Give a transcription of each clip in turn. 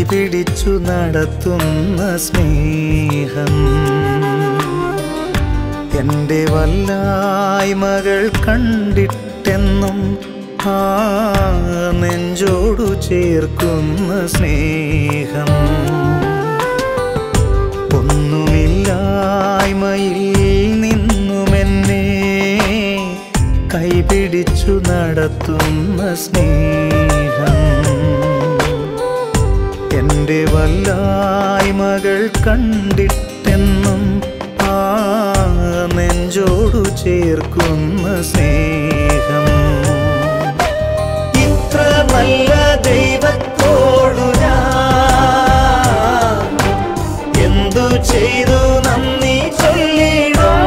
കൈപിടിച്ചു നടത്തുന്ന സ്നേഹം എൻ്റെ വല്ലായ്മകൾ കണ്ടിട്ടെന്നും ആ നെഞ്ചോടു ചേർക്കുന്ന സ്നേഹം ഒന്നുമില്ലായ്മയിൽ നിന്നുമെന്നെ കൈപിടിച്ചു നടത്തുന്ന സ്നേഹം എൻ്റെ വല്ലായ്മകൾ കണ്ടിട്ടെന്നും ആ നെഞ്ചോടു ചേർക്കുന്ന സ്നേഹം ഇത്ര നല്ല ദൈവത്തോടു ഞാൻ എന്തു ചെയ്തു നന്ദി ചൊല്ലിടും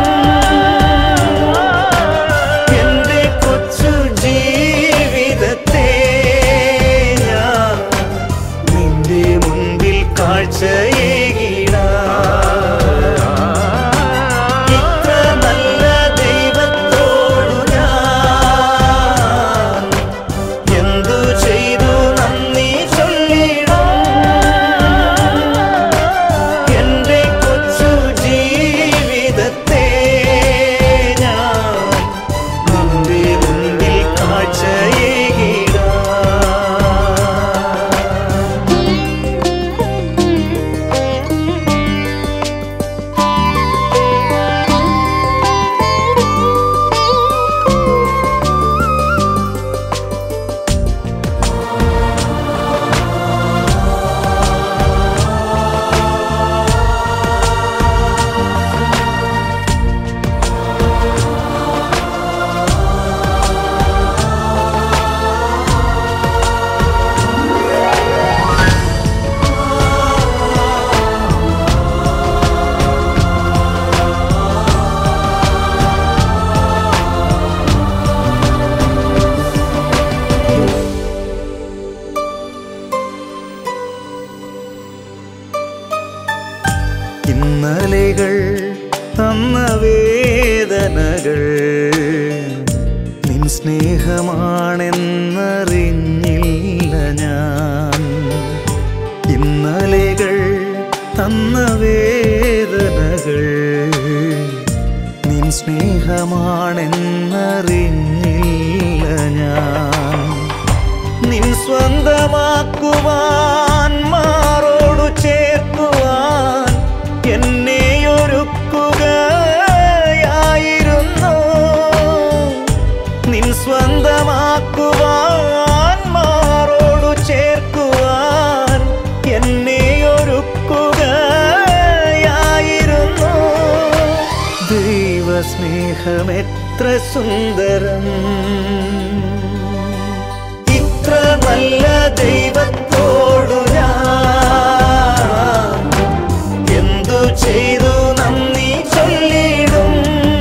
എന്റെ കൊച്ചു ജീവിതത്തെ ഞാൻ നിന്റെ മുൻപിൽ കാഴ്ചയേകിടാം ഇത്ര നല്ല ദൈവത്തോടു ഞാൻ എന്തു ചെയ്തു നന്ദി ചൊല്ലിടും എന്റെ കൊച്ചു ജീവിതത്തെ ഞാൻ നിന്റെ മുൻപിൽ കാഴ്ചയേകിടാം ഇന്നലെകൾ തന്ന വേദനകൾ നിൻ സ്നേഹമാണെന്നറിഞ്ഞില്ല ഞാൻ ഇന്നലെകൾ തന്ന വേദനകൾ നിൻ സ്നേഹമാണെന്നറിഞ്ഞില്ല ഞാൻ നിൻ സ്വന്തമാക്കുവാൻ മാറോടു ചേർക്കുവാൻ എന്നെ ഒരുക്കുകയായിരുന്നു നിൻ സ്വന്തമാക്കുവാൻ മാറോടു ചേർക്കുവാൻ എന്നെ ഒരുക്കുകയായിരുന്നു ദൈവസ്നേഹം എത്ര സുന്ദരം ഇത്ര നല്ല ദൈവത്തോടു ഞാൻ എന്തു ചെയ്തു നന്ദി ചൊല്ലിടും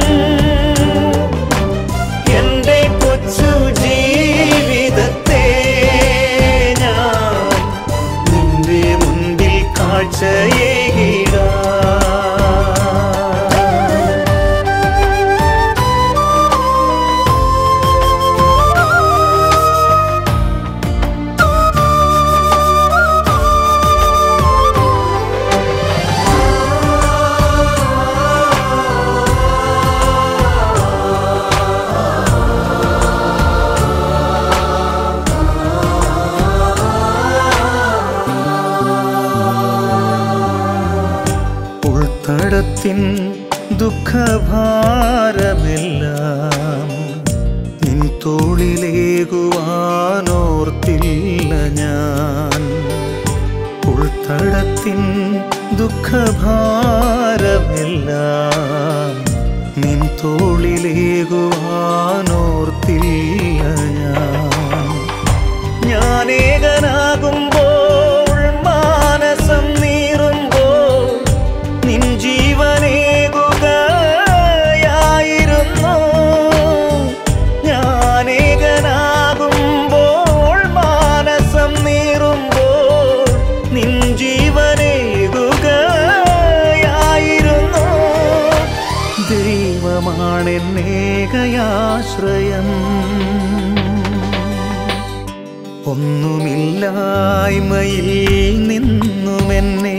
എന്റെ കൊച്ചു ജീവിതത്തെ ഞാൻ നിന്റെ മുൻപിൽ കാഴ്ചയേകിടാം ഉൾത്തടത്തിൻ ദുഃഖഭാരമെല്ലാം നിൻ തോളിലേകുവാനോർത്തില്ല ഞാൻ ഉൾത്തടത്തിൻ ദുഃഖഭാരമെല്ലാം നിൻ തോളിലേകുവാനോർത്തില്ല ഞാൻ ഞാനേകനാകുമ്പോൾ മാനസം നീറുമ്പോൾ നിൻ ജീവനേകുകയായിരുന്നു ഞാനേകനാകുമ്പോൾ മാനസം നീറുമ്പോൾ നിൻ ജീവനേകുകയായിരുന്നു ദൈവമാണെന്നേകയാശ്രയം ഒന്നുമില്ലായ്മയിൽ നിന്നുമെന്നെ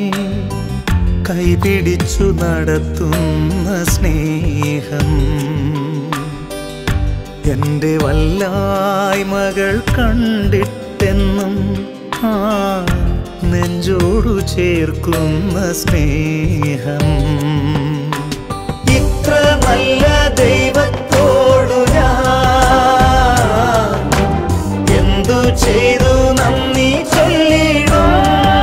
കൈപിടിച്ചു നടത്തുന്ന സ്നേഹം എൻ്റെ വല്ലായ്മകൾ കണ്ടിട്ടെന്നും ആ നെഞ്ചോടു ചേർക്കുന്ന സ്നേഹം ഇത്ര നല്ല ദൈവത്തോടു ഞാൻ എന്തു ചെയ്തു നന്ദി ചൊല്ലിടും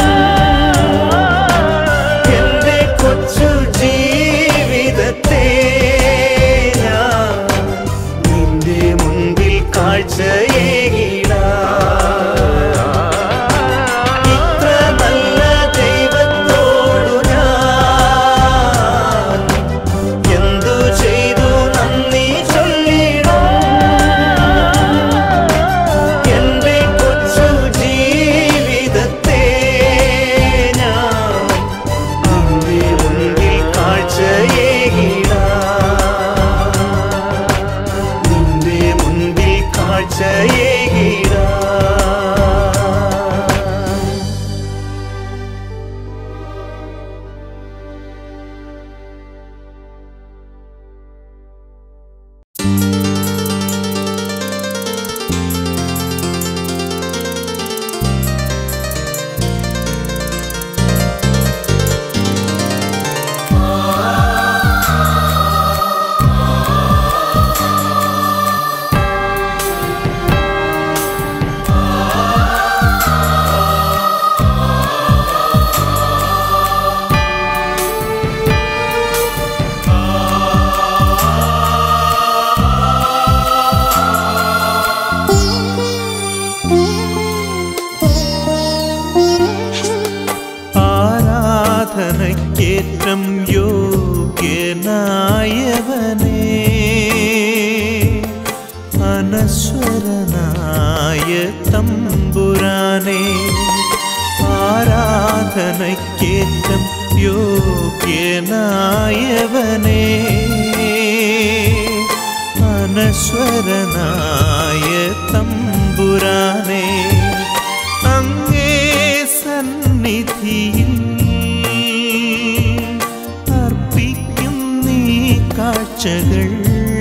എന്റെ കൊച്ചു ജീവിതത്തെ ഞാൻ നിന്റെ മുൻപിൽ കാഴ്ചയേകിടാം ഇത്ര നല്ല ദൈവത്തോടു ഞാൻ എന്തു ചെയ്തു നന്ദി ചൊല്ലിടും എന്റെ കൊച്ചു ജീവിതത്തെ ഞാൻ നിന്റെ മുൻപിൽ കാഴ്ചയേകിടാം നിന്റെ മുൻപിൽ കാഴ്ചയേകിടാം ആരാധനയ്ക്കേറ്റം യോഗ്യനായവനേ അനശ്വരനായ തമ്പുരാനെ ആരാധനയ്ക്കേറ്റം യോഗ്യനായവനേ അനശ്വരനായ തമ്പുരാനെ അങ്ങേ സന്നിധിയിൽ അർപ്പിക്കും നീ കാഴ്ചകൾ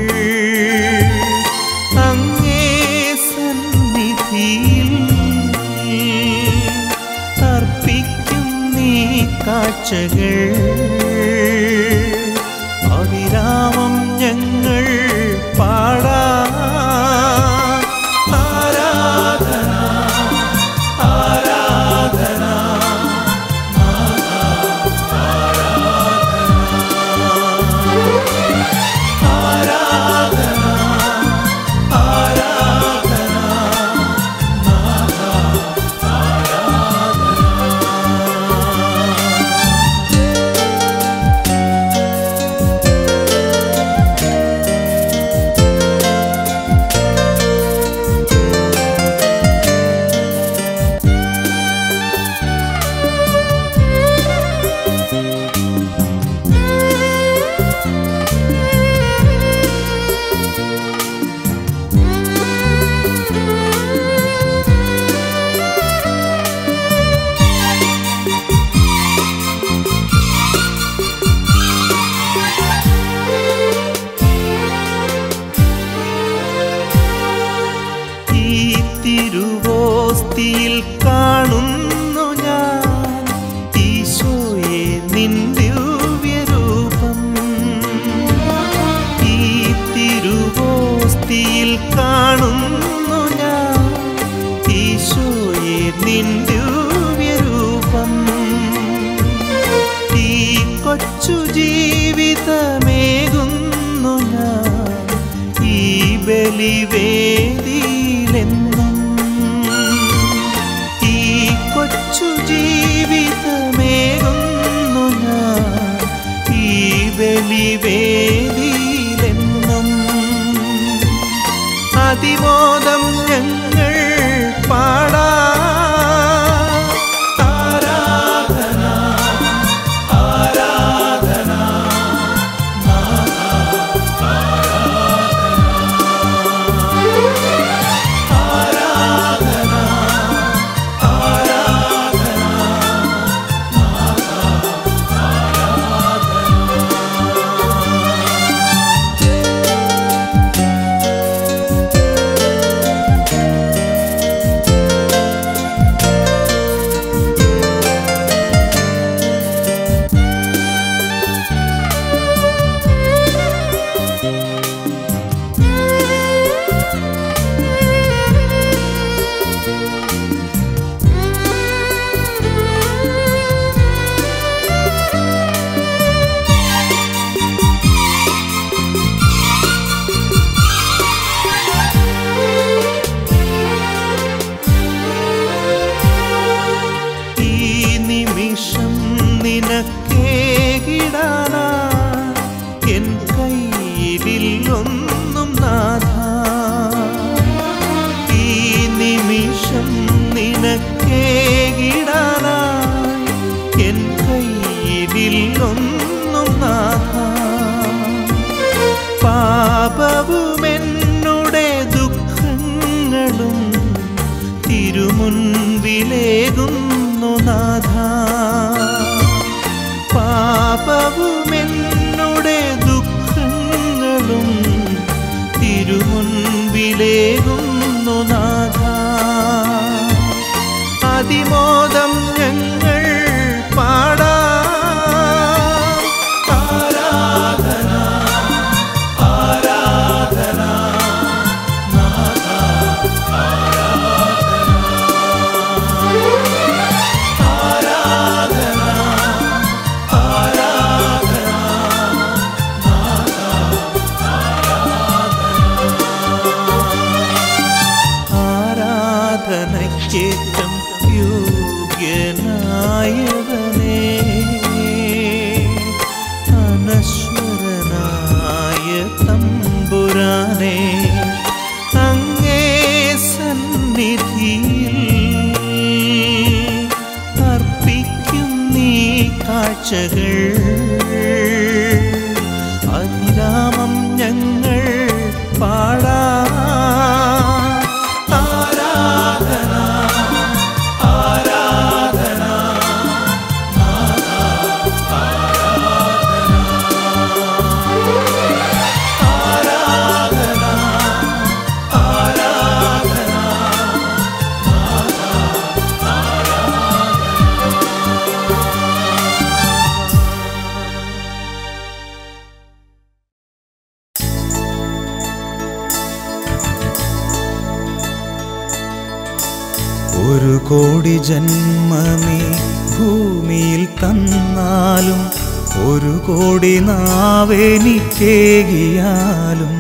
അങ്ങേ സന്നിധിയിൽ അർപ്പിക്കും നീ കാഴ്ചകൾ അവിരാമം ഞങ്ങൾ പാടാ ആരാധന ആരാധന ആരാധന ആരാധന ഈ തിരുവോസ്തിയിൽ കാണുന്നു ഞാൻ ഈശോയെ നിൻ ദിവ്യരൂപം ഈ തിരുവോസ്തിയിൽ കാണുന്നു ഞാൻ ഈശോയെ നിൻ ദിവ്യരൂപം ഈ കൊച്ചു ജീവിതമേകുന്നു ഞാൻ ഈ ബലിവേദിയിലെന്നും ഈ കൊച്ചു ജീവിതമേകുന്നു ഞാൻ ഈ ബലിവേദിയിലെന്നും അതിമോദം ഞങ്ങൾ പാടാ ആരാധന ആരാധന ആരാധന ആമോദം ഞങ്ങൾ പാടാം ആരാധന ആരാധന ആരാധനയ്ക്കേറ്റം യോഗ്യനായവനേ അനശ്വരനായ തമ്പുരാനെ അങ്ങേ സന്നിധിയിൽ അർപ്പിക്കും നീ കാഴ്ചകൾ അഭിരാമം ഞങ്ങൾ പാടാ ആരാധന ആരാധന ഒരു കോടി ജന്മമേ ഭൂമിയിൽ തന്നാലും ഒരു കോടി നാവെനിക്കേകിയാലും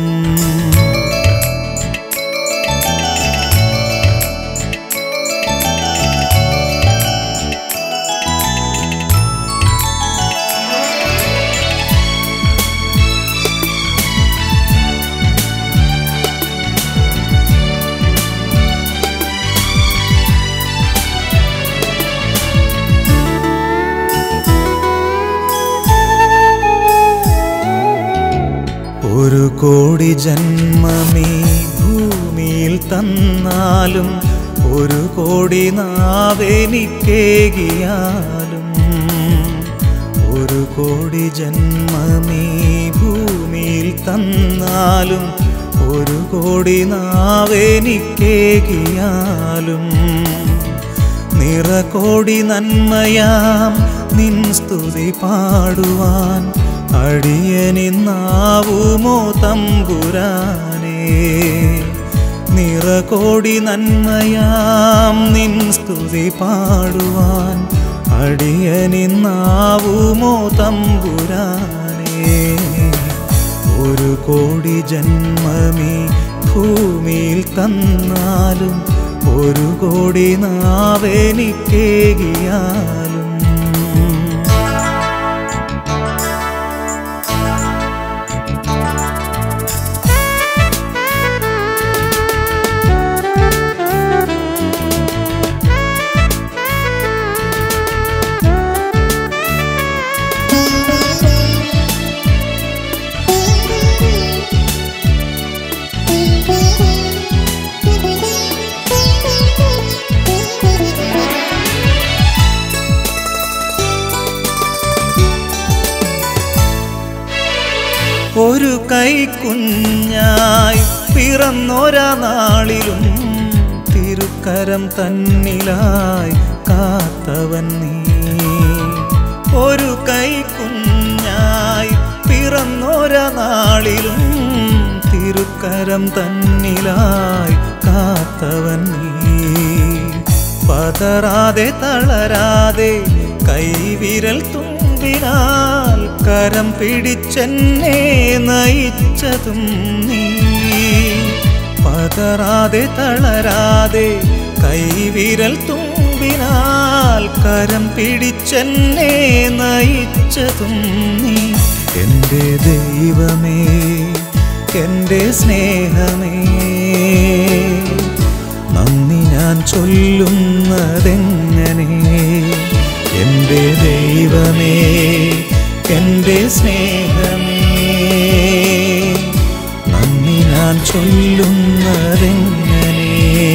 ഒരു കോടി ജന്മമേ ഭൂമിയിൽ തന്നാലും ഒരു കോടി നാവെനിക്കേകിയാലും ഒരു കോടി ജന്മമേ ഭൂമിയിൽ തന്നാലും ഒരു കോടി നാവെനിക്കേകിയാലും നിറകോടി നന്മയാം നിൻ സ്തുതി പാടുവാൻ അടിയനിന്നാവുമോ തമ്പുരാനേ നിറകോടി നന്മയാം നിൻ സ്തുതി പാടുവാൻ അടിയനിന്നാവുമോ തമ്പുരാനേ ഒരു കോടി ജന്മമേ ഭൂമിയിൽ തന്നാലും ഒരു കോടി നാവെനിക്കേകിയാലും ഒരു കൈക്കുഞ്ഞായി പിറന്നൊരാ നാളിലും തിരുക്കരം തന്നിലായി കാത്തവൻ നീ ഒരു കൈക്കുഞ്ഞായി പിറന്നൊരാ നാളിലും തിരുക്കരം തന്നിലായി കാത്തവൻ നീ പതറാതെ തളരാതെ കൈവിരൽ തുമ്പിനാൽ കരം പിടിച്ചെന്നെ നയിച്ചതും നീ പതറാതെ തളരാതെ കൈവിരൽ തുമ്പിനാൽ കരം പിടിച്ചെന്നെ നയിച്ചതും നീ എൻ്റെ ദൈവമേ എൻ്റെ സ്നേഹമേ നന്ദി ഞാൻ ചൊല്ലുന്നതെങ്ങനെ എൻ്റെ ദൈവമേ എൻ്റെ സ്നേഹമേ നന്ദി ഞാൻ ചൊല്ലുന്നതെങ്ങനെ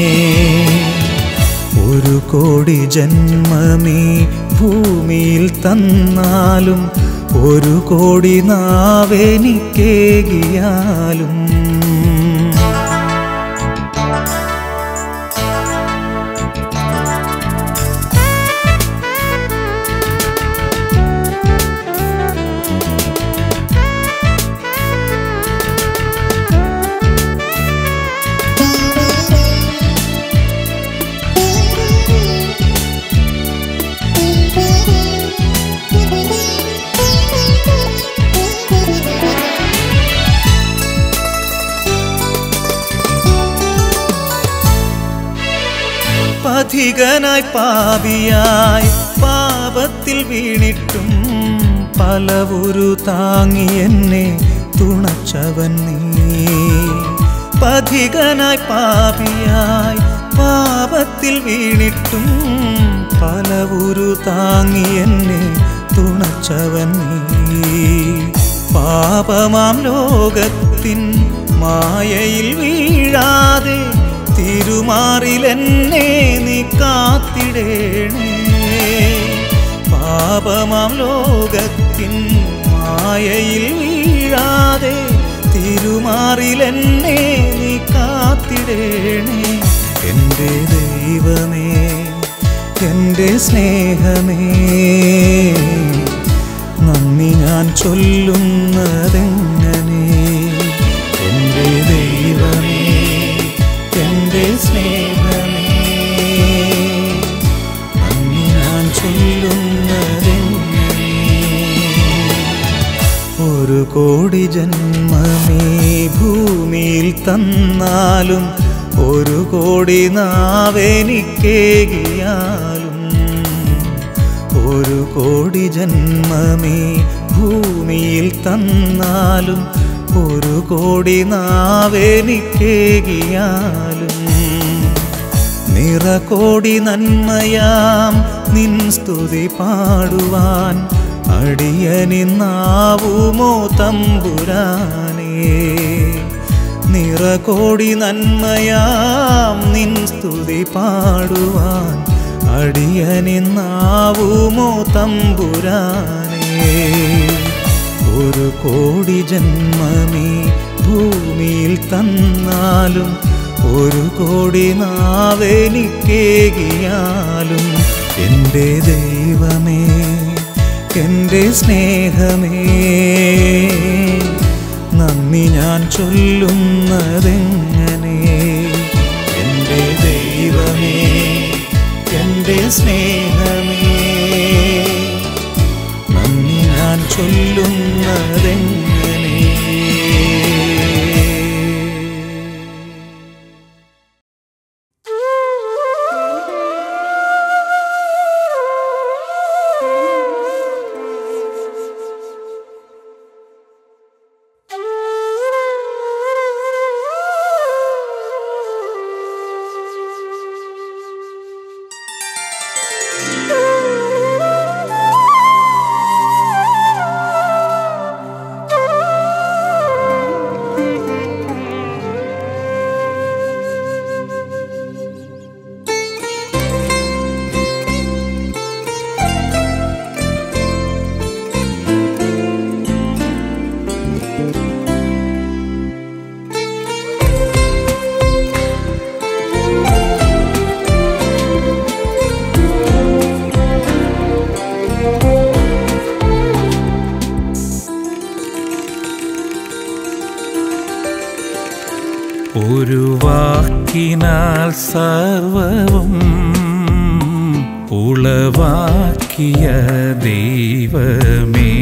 ഒരു കോടി ജന്മമേ ഭൂമിയിൽ തന്നാലും ഒരു കോടി നാവെനിക്കേകിയാലും പഥികനായി പാപിയായി പാപത്തിൽ വീണിട്ടും പലവുരു താങ്ങി എന്നെ തുണച്ചവൻ നീ പഥികനായി പാപിയായി പാപത്തിൽ വീണിട്ടും പലവുരു താങ്ങി എന്നെ തുണച്ചവൻ നീ പാപമാം ലോകത്തിൻ മായയിൽ വീഴാതെ തിരുമാറിലെന്നെ നീ കാത്തിടേണേ പാപമാം ലോകത്തിൻ മായയിൽ വീഴാതെ തിരുമാറിലെന്നെ നീ കാത്തിടേണേ എൻ്റെ ദൈവമേ എൻ്റെ സ്നേഹമേ നന്ദി ഞാൻ ചൊല്ലുന്നതെങ്ങനെ എൻ്റെ ദൈവമേ എൻ്റെ സ്നേഹമേ നന്ദി ഞാൻ ചൊല്ലുന്നതെങ്ങനെ ഒരു കോടി ജന്മമേ ഭൂമിയിൽ തന്നാലും ഒരു കോടി നാവെനിക്കേകിയാലും ഒരു കോടി ജന്മമേ ഭൂമിയിൽ തന്നാലും ഒരു കോടി നാവെനിക്കേകിയാലും നിറകോടി നന്മയാം നിൻ സ്തുതി പാടുവാൻ അടിയനിന്നാവുമോ തമ്പുരാനേ നിറകോടി നന്മയാം നിൻ സ്തുതി പാടുവാൻ അടിയനിന്നാവുമോ തമ്പുരാനേ ഒരു കോടി ജന്മമേ ഭൂമിയിൽ തന്നാലും ഒരു കോടി നാവെനിക്കേകിയാലും എൻ്റെ ദൈവമേ എൻ്റെ സ്നേഹമേ നന്ദി ഞാൻ ചൊല്ലുന്നതെങ്ങനെ എൻ്റെ ദൈവമേ എൻ്റെ സ്നേഹമേ നന്ദി ഞാൻ ചൊല്ലുന്നതെങ്ങനെ ഒരു വാക്കിനാൽ സർവവും ഉളവാക്കിയ ദൈവമേ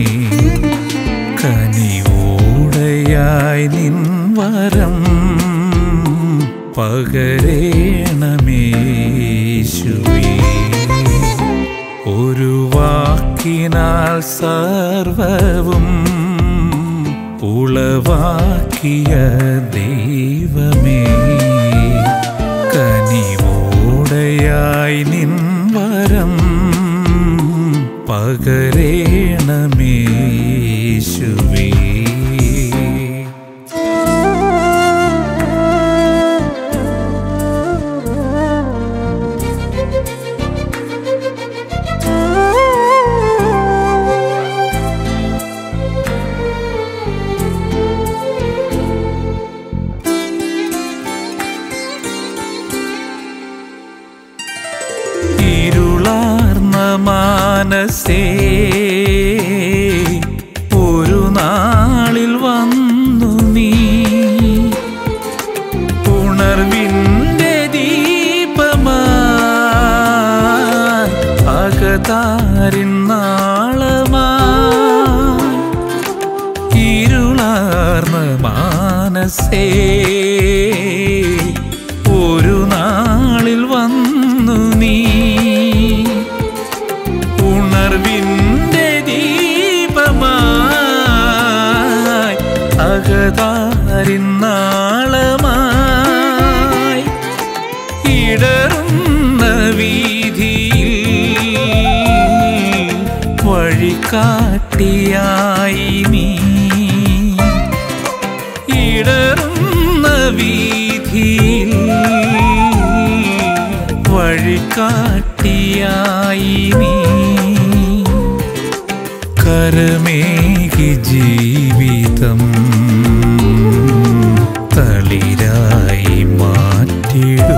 കനിവോടയായി നിൻ വരം പകരേണമേശുവേ ഒരു വാക്കിനാൽ സർവവും ഉളവാക്കിയ ദൈവമേ കനിവോടയായി നിൻ വരം പകരേണമേശുവേ ഇരുളാർന്ന മാനസേ ഒരു നാളിൽ വന്നു നീ ഉണർവിൻ്റെ ദീപമായി അകതാരിൻ നാളമായി ഇരുളാർന്ന മാനസേ ഒരു നാളിൽ വന്നു നീ കഷ്ടതാരിൻ നാളമായി ഇടറുന്ന വീതിയിൽ വഴികാട്ടിയായി നീ ഇടറുന്ന വീതിയിൽ വഴികാട്ടിയായി നീ കരമേകി ജീവിതം തളിരായി മാറ്റിടൂ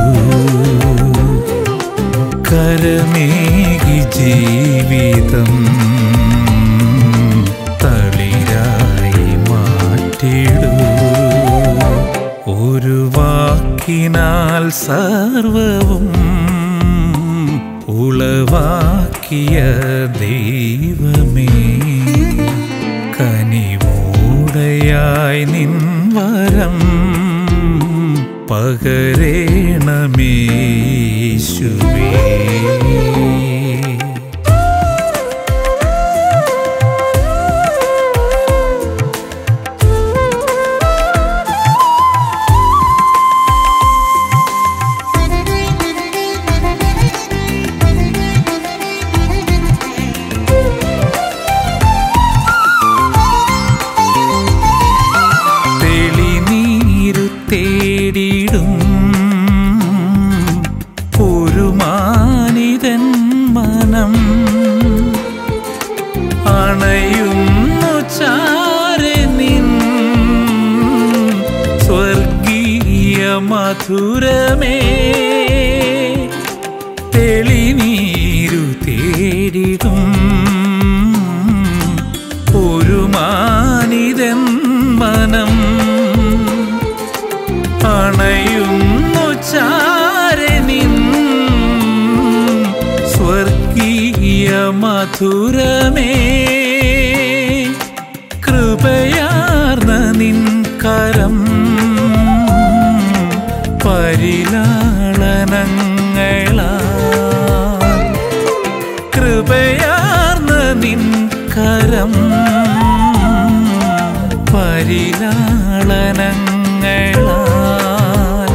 കരമേകി ജീവിതം തളിരായി മാറ്റിടൂ ഒരു വാക്കിനാൽ സർവവും ഉളവാക്കിയ ദൈവമേ കനിവോടയായി നിൻ വരം പകരേണമേശുവേ തെളിനീരു തേടിടും ഒരു മാനിതൻ മനം അണയുന്നു ചാരെ നിൻ സ്വർഗീയ മധുരമേ തെളിനീരു തേടിടും ഒരു മാനിതൻ മനം അണയുന്നു ചാരനിൻ സ്വർഗീയ മധുരമേ കൃപയാർന്ന നിൻ കരം പരിലാളനങ്ങളാൽ കൃപയാർന്ന നിൻ കരം പരിലാളനങ്ങളാൽ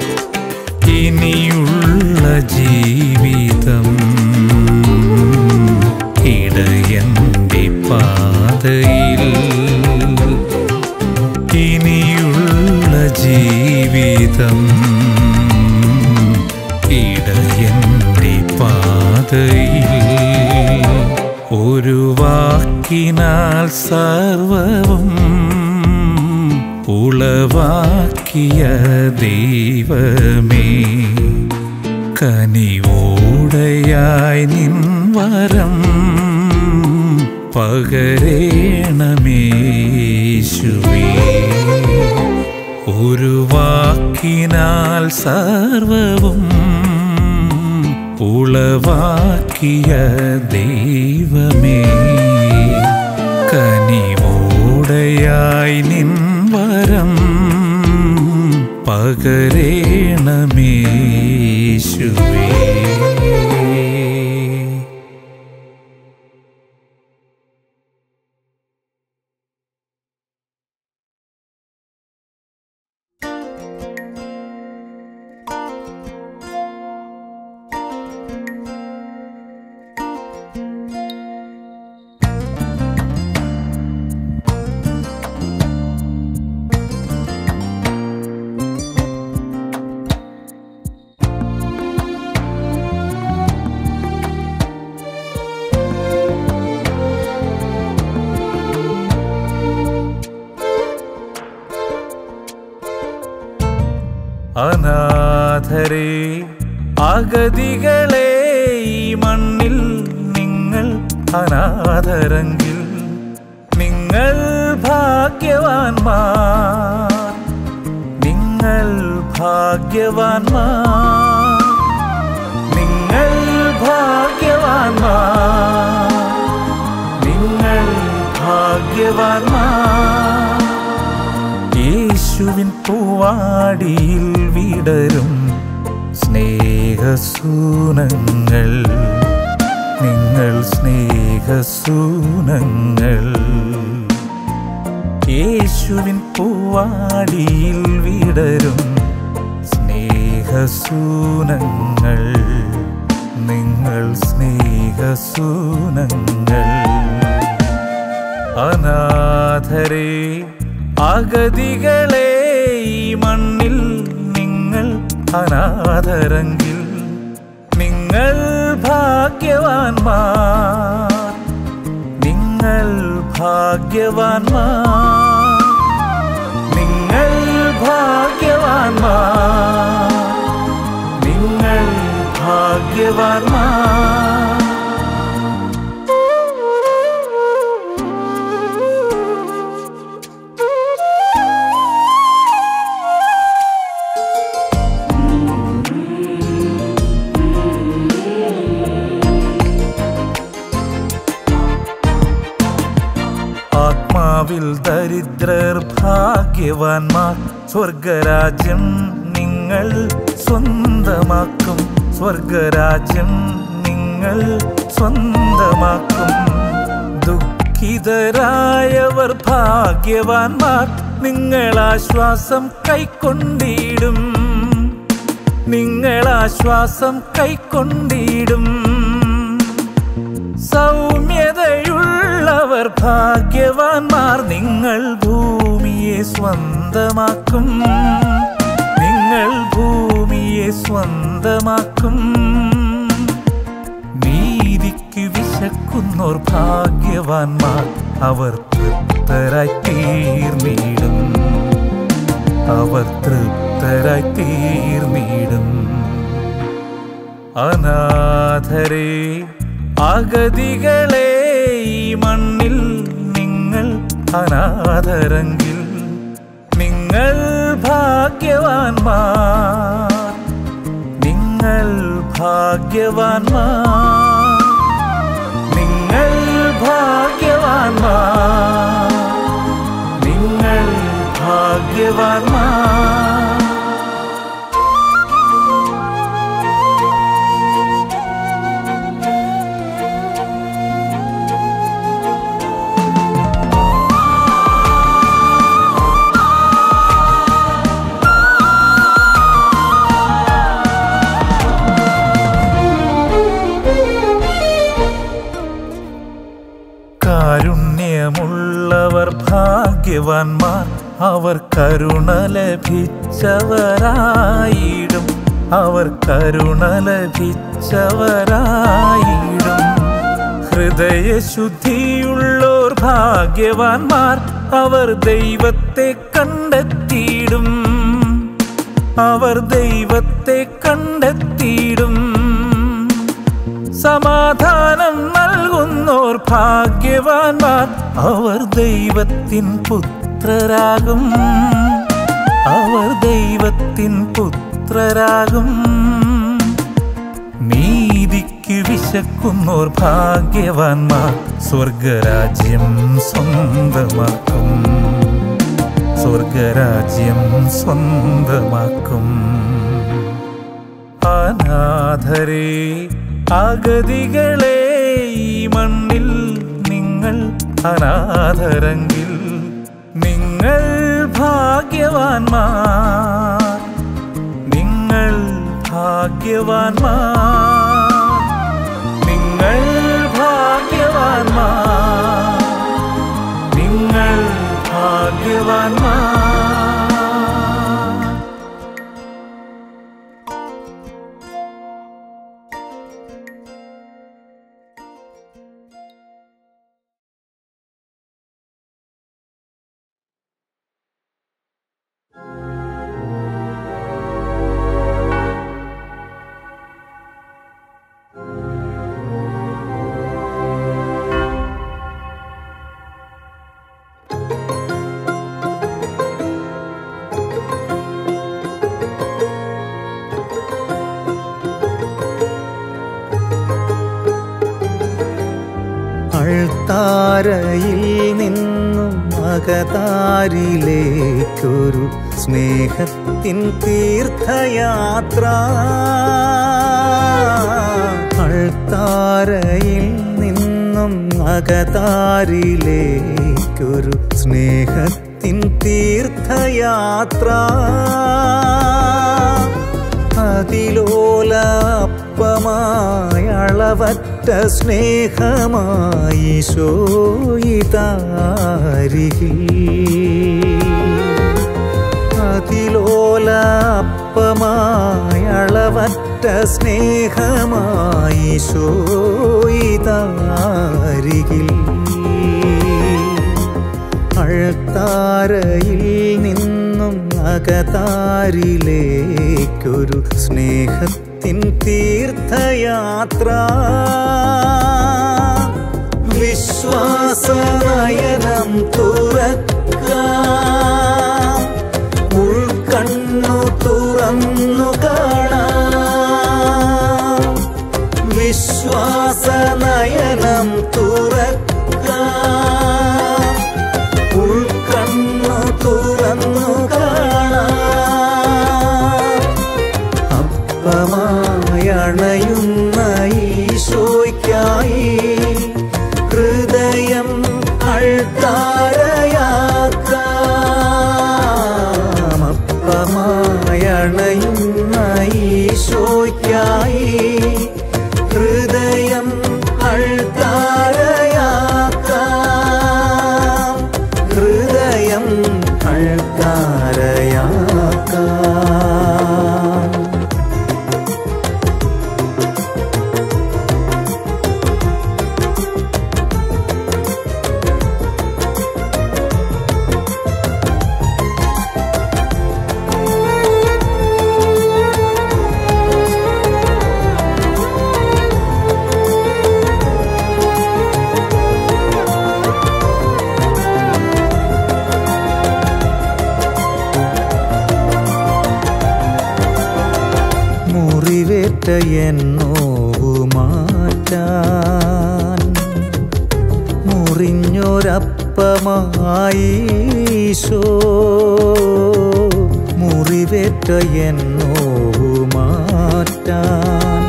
ഇനിയുള്ള ജീവിതം ഇടയന്റെ പാതയിൽ ഇനിയുള്ള ജീവിതം ഇടയന്റെ പാതയിൽ ഒരു വാക്കിനാൽ സർവവും ഉളവാക്കിയ ദൈവമേ കനിവോടയായി നിൻ വരം പകരേണമേശുവേ ഒരു വാക്കിനാൽ സർവവും ഉളവാക്കിയ ദൈവമേ കനിവോടയായി നിൻ വരം പകരേണമേശുവേ അനാഥരെ അഗതികളെ ഈ മണ്ണിൽ നിങ്ങൾ അനാഥരെങ്കിൽ നിങ്ങൾ ഭാഗ്യവാന്മാർ നിങ്ങൾ ഭാഗ്യവാന്മാർ നിങ്ങൾ ഭാഗ്യവാന്മാർ നിങ്ങൾ ഭാഗ്യവാന്മാർ യേശുവിൻ പൂവാടിയിൽ വിടരും സ്നേഹസൂനങ്ങൾ നിങ്ങൾ സ്നേഹസൂനങ്ങൾ യേശുവിൻ പൂവാടിയിൽ വിടരും സ്നേഹസൂനങ്ങൾ നിങ്ങൾ സ്നേഹസൂനങ്ങൾ അനാഥരെ അഗതികളെ ഈ മണ്ണിൽ നിങ്ങൾ അനാഥരെങ്കിൽ നിങ്ങൾ ഭാഗ്യവാന്മാർ നിങ്ങൾ ഭാഗ്യവാന്മാർ നിങ്ങൾ ഭാഗ്യവാന്മാർ നിങ്ങൾ ഭാഗ്യവാന്മാർ ആത്മാവിൽ ദരിദ്രർ ഭാഗ്യവാന്മാർ സ്വർഗരാജ്യം നിങ്ങൾ സ്വന്തമാക്കും സ്വർഗരാജ്യം നിങ്ങൾ സ്വന്തമാക്കും ദുഃഖിതരായവർ ഭാഗ്യവാന്മാർ നിങ്ങൾ ആശ്വാസം കൈക്കൊണ്ടിടും നിങ്ങൾ ആശ്വാസം കൈക്കൊണ്ടിടും സൗമ്യതയുള്ളവർ ഭാഗ്യവാന്മാർ നിങ്ങൾ ഭൂമിയെ സ്വന്തമാക്കും നിങ്ങൾ ഭൂമിയെ സ്വന്തമാക്കും നീതിക്ക് വിശക്കുന്നോർ ഭാഗ്യവാന്മാർ അവർ തൃപ്തരായി തീർന്നിടും അവർ തൃപ്തരായി തീർന്നിടും അനാഥരെ അഗതികളെ ഈ മണ്ണിൽ നിങ്ങൾ അനാഥരെങ്കിൽ നിങ്ങൾ ഭാഗ്യവാന്മാർ നിങ്ങൾ ഭാഗ്യവാന്മാർ നിങ്ങൾ ഭാഗ്യവാന്മാർ നിങ്ങൾ ഭാഗ്യവാന്മാർ കാരുണ്യമുള്ളവർ ഭാഗ്യവാന്മാർ അവർ കരുണ ലഭിച്ചവരായിടും അവർ കരുണ ലഭിച്ചവരായിടും ഹൃദയശുദ്ധിയുള്ളോർ ഭാഗ്യവാന്മാർ അവർ ദൈവത്തെ കണ്ടെത്തിയിടും അവർ ദൈവത്തെ കണ്ടെത്തിയിടും സമാധാനം നൽകുന്നോർ ഭാഗ്യവാന്മാർ അവർ ദൈവത്തിൻ പുത്രരാകും അവർ ദൈവത്തിൻ പുത്രരാകും നീതിക്ക് വിശക്കുന്നോർ ഭാഗ്യവാന്മാർ സ്വർഗരാജ്യം സ്വന്തമാക്കും സ്വർഗരാജ്യം സ്വന്തമാക്കും അനാഥരെ അഗതികളെ ഈ മണ്ണിൽ നിങ്ങൾ അനാഥരെങ്കിൽ നിങ്ങൾ ഭാഗ്യവാന്മാർ നിങ്ങൾ ഭാഗ്യവാന്മാർ നിങ്ങൾ ഭാഗ്യവാന്മാർ നിങ്ങൾ ഭാഗ്യവാന്മാർ അൾത്താരയിൽ നിന്നും മകതാരിലേക്കൊരു സ്നേഹത്തിൻ തീർത്ഥയാത്ര അൾത്താരയിൽ നിന്നും മകതാരിലേക്കൊരു സ്നേഹത്തിൻ തീർത്ഥയാത്ര അതിലോലപ്പമായ അളവറ്റ സ്നേഹമായി ശോയിതാരികിൽ അതിലോലപ്പമായ അളവറ്റ സ്നേഹമായി ശോയിതാരികിൽ അഴത്താരയിൽ നിന്നും അകതാരിലേക്കൊരു സ്നേഹത്തിൻ തീർത്ഥയാത്ര വിശ്വാസനയനം തുറക്കാം ഉൾക്കണ്ണു തുറന്നു കാണാം വിശ്വാസനയനം തുറക്കാം ഉൾക്കണ്ണു തുറന്നു കാണാം അപ്പമായണയുന്ന ഈശോയ്ക്കായി ഹൃദയം അൾത്താരയാക്കാം അപ്പമായണയുന്ന ഈശോയ്ക്കായി ഹൃദയം അൾത്താരയാക്കാം ഹൃദയം അൾത്താരയാക്കാം മുറിവേറ്റ എന്നോവു മാറ്റാൻ മുറിഞ്ഞൊരപ്പമായി ഈശോ മുറിവേറ്റ എന്നോവു മാറ്റാൻ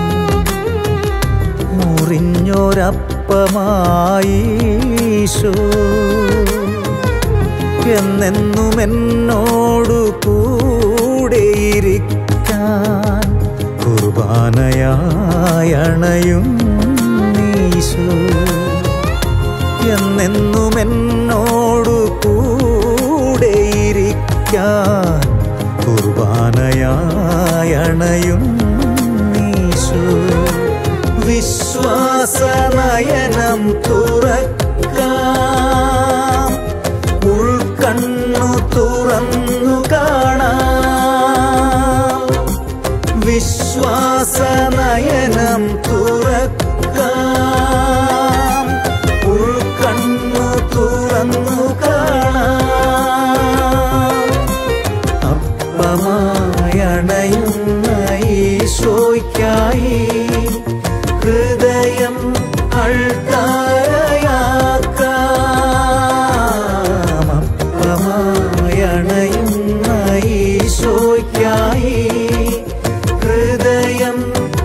മുറിഞ്ഞൊരപ്പമായി ഈശോ എന്നെന്നും എന്നോടു കൂടെയിരിക്കാൻ കുർബാനയായണയും നീശോ എന്നെന്നും എന്നോടു കൂടെയിരിക്കാൻ കുർബാനയായണയും നീശോ വിശ്വാസനയനം തുറക്കാം ഉൾക്കണ്ണു തുറന്നു കാണാം വിശ്വാസനയനം തുറക്കാം ഉൾക്കണ്ണു തുറന്നു കാണാം അപ്പമായണയുന്ന ഈശോയ്ക്കായി ഹൃദയം അൾത്താരയാക്കാം അപ്പമായണയുന്ന ഈശോയ്ക്കായി ഹൃദയം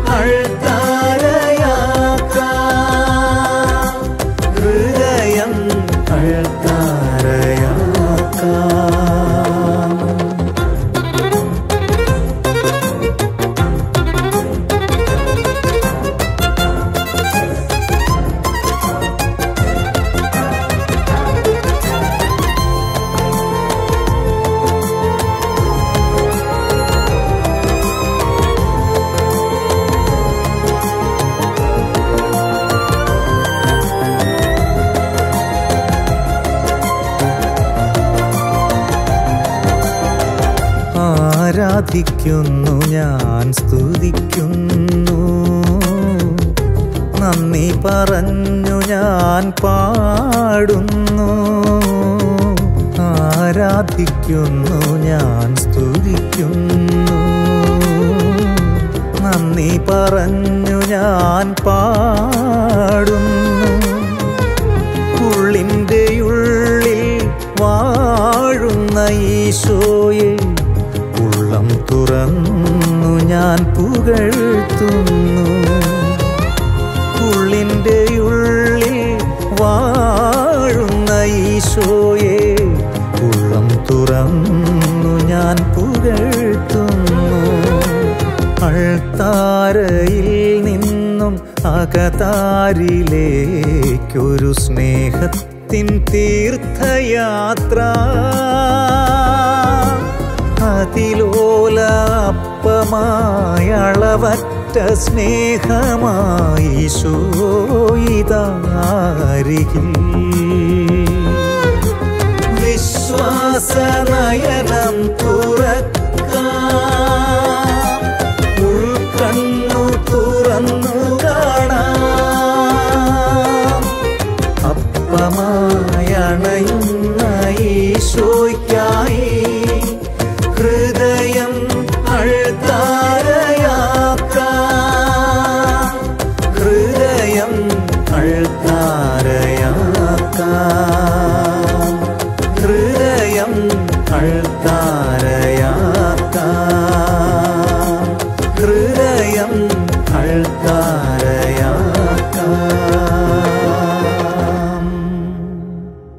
അൾത്താരയാക്കാം ഹൃദയം അൾത്താരയാക്കാം ആരാധിക്കുന്നു ഞാൻ സ്തുതിക്കുന്നു നന്ദി പറഞ്ഞു ഞാൻ പാടുന്നു ആരാധിക്കുന്നു ഞാൻ സ്തുതിക്കുന്നു നന്ദി പറഞ്ഞു ഞാൻ പാടുന്നു ഉള്ളിൻ്റെ ഉള്ളിൽ വാഴുന്ന ഈശോയെ ഉള്ളം തുറന്നു ഞാൻ പുകഴ്ത്തുന്നു ഉള്ളിൻ്റെ ഉള്ളിൽ വാഴുന്ന ഈശോ തുറന്നു ഞാൻ പുകഴ്ത്തുന്നു അൾത്താരയിൽ നിന്നും അകതാരിലേക്കൊരു സ്നേഹത്തിൻ തീർത്ഥയാത്ര അതിലോല അപ്പമായ അളവറ്റ സ്നേഹമായി ശോയിതാരികിൽ വിശ്വാസനയനം തുറക്കാം ഉൾക്കണ്ണു തുറന്നു കാണാം അപ്പമായണയുന്ന ഈശോയ്ക്കായി ഹൃദയം അൾത്താരയാക്കാം ഹൃദയം അൾത്താരയാക്കാം ഹൃദയം അൾത്താരയാക്കാം ഹൃദയം അൾത്താരയാക്കാം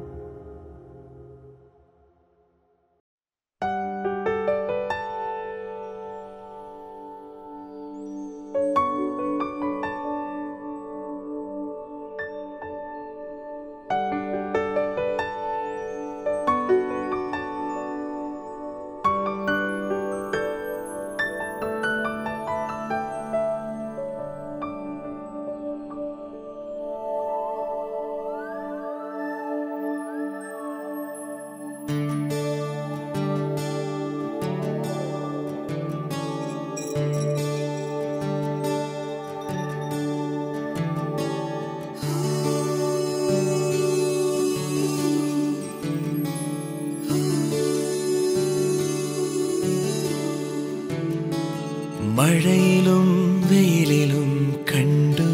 മഴയിലും വെയിലിലും കണ്ടു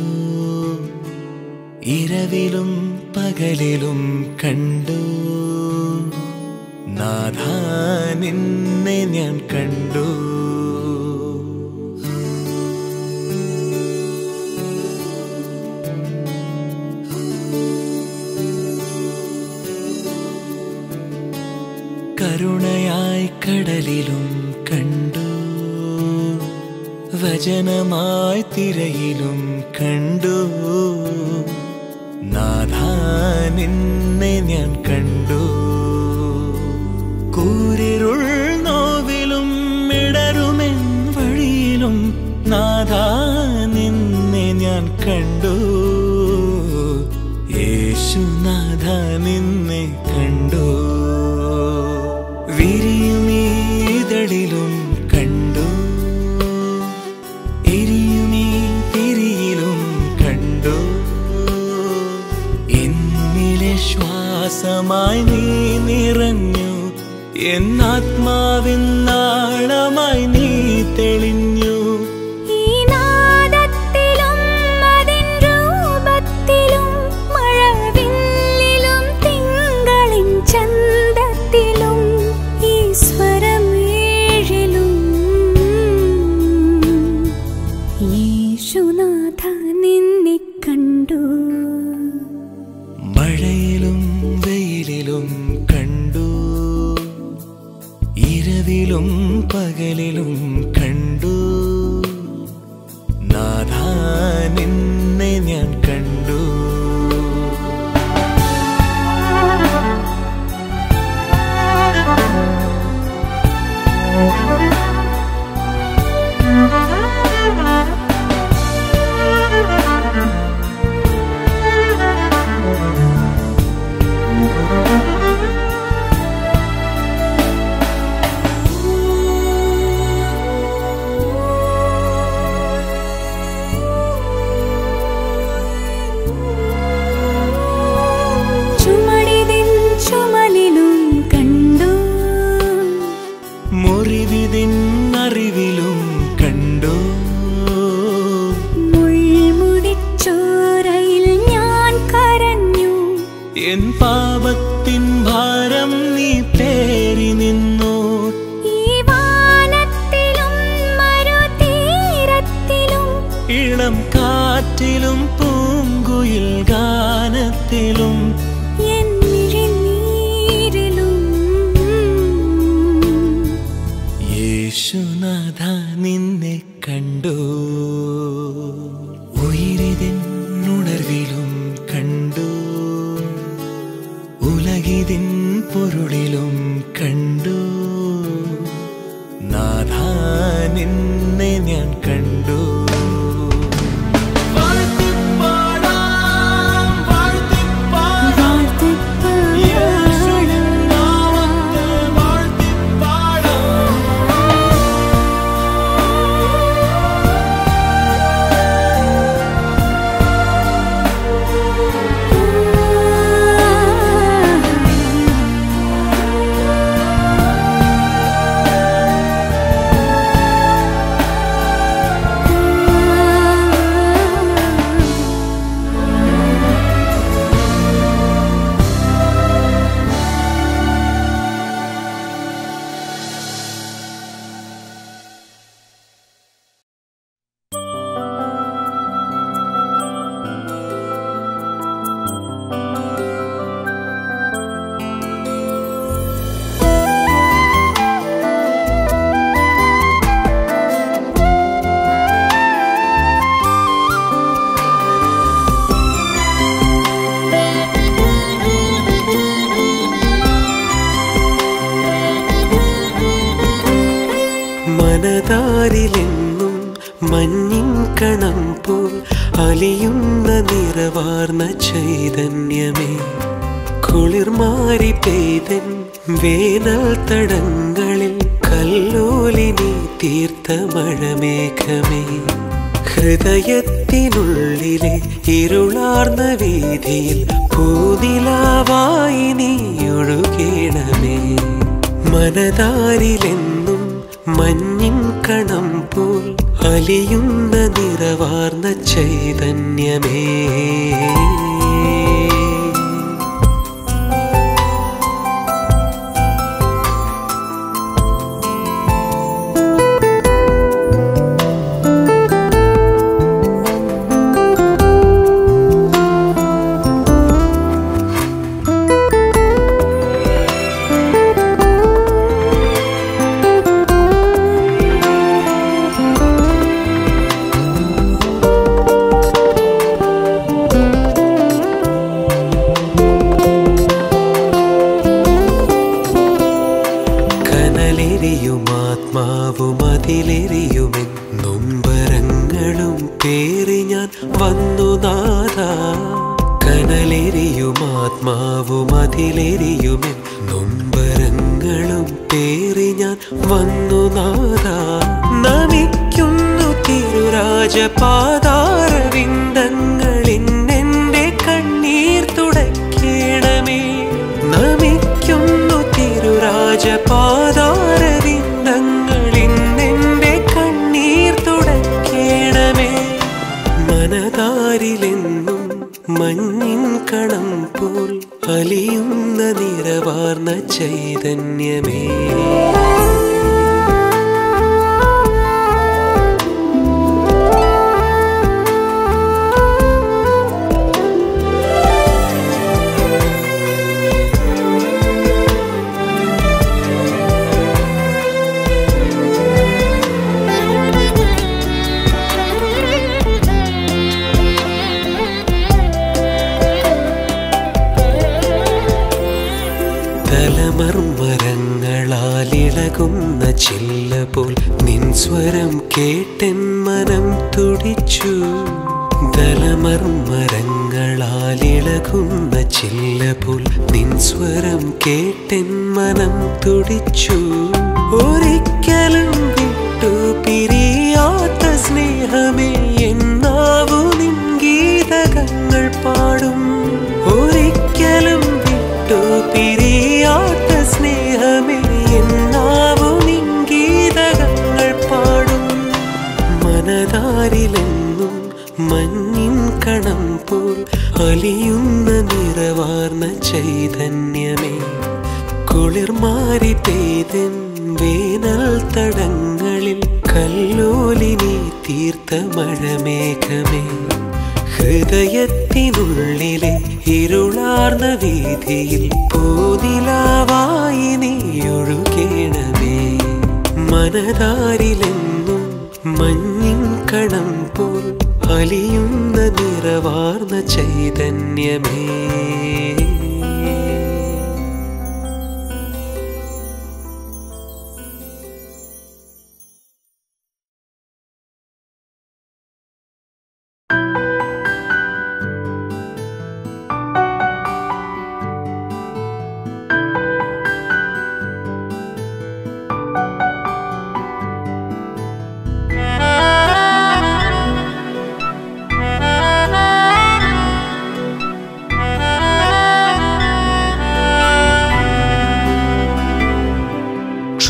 ഇരവിലും പകലിലും കണ്ടു നാഥാ നിന്നെ ഞാൻ കണ്ടു കരുണയായി കടലിലും കണ്ടു വചനമായി തിരയിലും കണ്ടു നാഥാ നിന്നെ ഞാൻ കണ്ടു കൂരിരുൾ നോവിലും ഇടരുമെൻ വഴിയിലും നാഥാ നിന്നെ ഞാൻ കണ്ടു യേശുനാഥ നിന്നെ കണ്ടു വിരിയുമീ ഇതളിലും കണ്ടു എരിയുമീ തിരിയിലും കണ്ടു എന്നിലെ ശ്വാസമായി നീ നിറഞ്ഞു എന്നാത്മാവിൻ നാളമായി നീ തെളിഞ്ഞു ഈ നാദത്തിലും അതിൻ രൂപത്തിലും മഴവില്ലിലും തിങ്കളിൻ ചന്തത്തിലും ഈ സ്വരമേഴിലും യേശുനാഥ നിന്നെ കണ്ടു മഴയിലും വെയിലിലും കണ്ടു ഇരവിലും പകലിലും കണ്ടു നാഥാ നിന്നെ ഞാൻ കണ്ടു യേശുനാഥ പൊരുളിലും കണ്ടു നാഥ നിന്നെ ഞാൻ കണ്ടു മനതാരിലെന്നും മഞ്ഞിൻ കണം പോൽ അലിയുന്ന നിറവാർന്ന ചൈതന്യമേ കുളിർമാരി പെയ്തൻ വേനൽ തടങ്ങളിൽ കല്ലോലിനി തീർത്ത മഴമേഘമേ ഹൃദയത്തിനുള്ളിലെ ഇരുളാർന്ന വീതിയിൽ പൂനിലാവായി നീ ഒഴുകേണമേ മനതാരിലെന്നും മഞ്ഞിൻ കണം പോൽ അലിയുന്ന നിറവാർന്ന ചൈതന്യമേ കനലെരിയും ആത്മാവും അതിലെരിയുമെൻ നൊമ്പരങ്ങളും പേറി ഞാൻ വന്നു നാഥ കനലെരിയും ആത്മാവും അതിലെരിയുമെൻ നൊമ്പരങ്ങളും പേറി ഞാൻ വന്നു നാഥ നമിക്കുന്നു തിരുരാജപാതാരവിന്ദങ്ങളിൽ എന്റെ കണ്ണീർ തുടയ്ക്കണമേ നമിക്കുന്നു തിരുരാജപാതാരവിന്ദങ്ങളിൽ എന്റെ കണ്ണീർ തുടയ്ക്കണമേ മനതാരിലെന്നും മഞ്ഞിൻ കണം പോൽ അലിയുന്ന നിറവാർന്ന ചൈതന്യമേ തലമർമരങ്ങളാലിളകുന്ന ചില്ല പോൽ നിൻ സ്വരം കേട്ടെൻ മനം തുടിച്ചു തലമർമരങ്ങളാലിളകുന്ന ചില്ല പോൽ നിൻ സ്വരം കേട്ടെൻ മനം തുടിച്ചു ഒരിക്കലും വിട്ടു പിരിയാത്ത സ്നേഹമേ എന്നാവു നിൻ ഗീതകങ്ങൾ പാടും ഒരിക്കലും വിട്ടു പിരിയാത്ത സ്നേഹമേ എന്നാവു നിൻ ഗീതകങ്ങൾ പാടും മനതാരിലെന്നും മഞ്ഞിൻ കണം പോൽ അലിയുന്ന നിറവാർന്ന ചൈതന്യമേ കുളിർമാരി പെയ്തൻ വേനൽ തടങ്ങളിൽ കല്ലോലിനി തീർത്ത മഴമേഘമേ ഹൃദയത്തിനുള്ളിലെ ഇരുളാർന്ന വീതിയിൽ പൂനിലാവായി നീ ഒഴുകേണമേ മനതാരിലെന്നും മഞ്ഞിൻ കണം പോൽ അലിയുന്ന നിറവാർന്ന ചൈതന്യമേ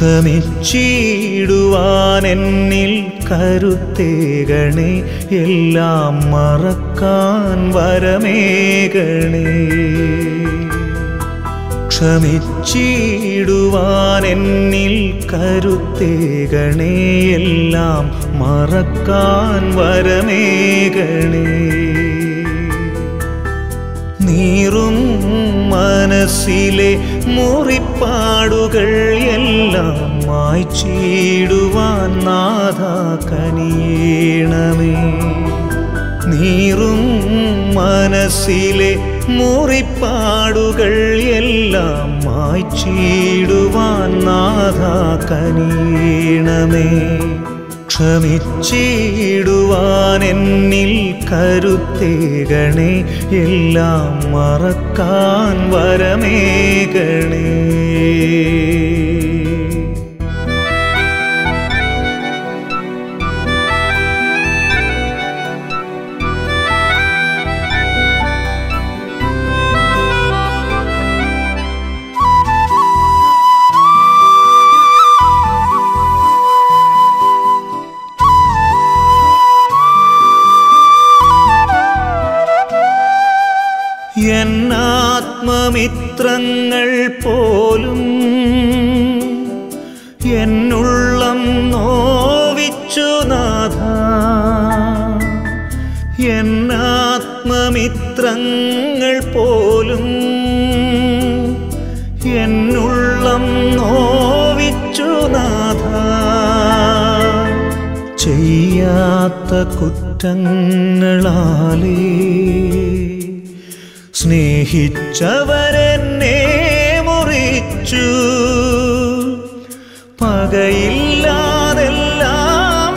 ക്ഷമിച്ചിടുവാൻ എന്നിൽ കരുത്തേകണേ എല്ലാം മറക്കാൻ വരമേകണേ ക്ഷമിച്ചിടുവാൻ എന്നിൽ കരുത്തേകണേ എല്ലാം മറക്കാൻ വരമേകണേ നീറും മനസ്സിലെ മുറിപ്പാടുകൾ എല്ലാം മായ്ച്ചിടുവാൻ നാഥ കനിയണമേ നീറും മനസ്സിലെ മുറിപ്പാടുകൾ എല്ലാം മായ്ച്ചിടുവാൻ നാഥ കനിയണമേ ക്ഷമിച്ചിടുവാൻ എന്നിൽ കരുത്തേകണേ എല്ലാം മറക്കാൻ വരമേകണേ എന്നാത്മമിത്രങ്ങൾ പോലും എന്നുള്ളം നോവിച്ചു നാഥ എന്നാത്മമിത്രങ്ങൾ പോലും എന്നുള്ളം നോവിച്ചു നാഥ ചെയ്യാത്ത കുറ്റങ്ങളാലേ സ്നേഹിച്ചവരെന്നെ മുറിച്ചു പകയില്ലാതെല്ലാം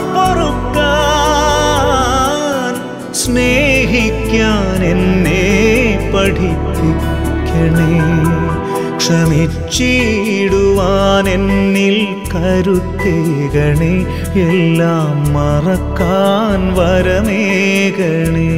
പൊറുക്കാൻ സ്നേഹിക്കാൻ എന്നെ പഠിപ്പിക്കണേ ക്ഷമിച്ചിടുവാൻ എന്നിൽ കരുത്തേകണേ എല്ലാം മറക്കാൻ വരമേകണേ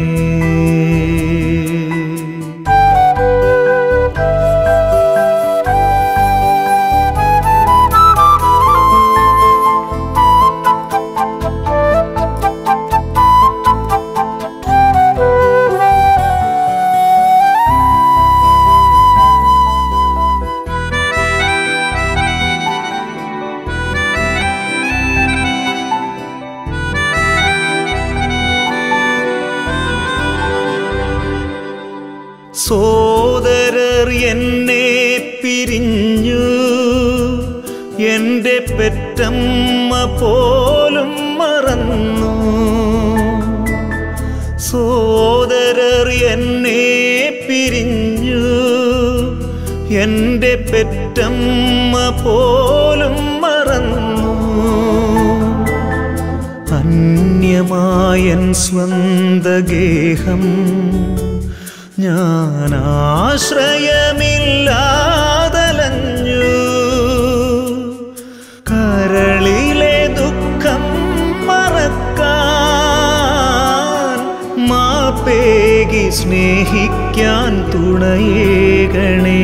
സോദരർ എന്നെ പിരിഞ്ഞു എൻ്റെ പെറ്റമ്മ പോലും മറന്നു സോദരർ എന്നെ പിരിഞ്ഞു എൻ്റെ പെറ്റമ്മ പോലും മറന്നു അന്യമായൻ സ്വന്തഗേഹം ഞാൻ ആശ്രയമില്ലാതലഞ്ഞു കരളിലെ ദുഃഖം മറക്കാൻ മാപ്പേകി സ്നേഹിക്കാൻ തുണയേകണേ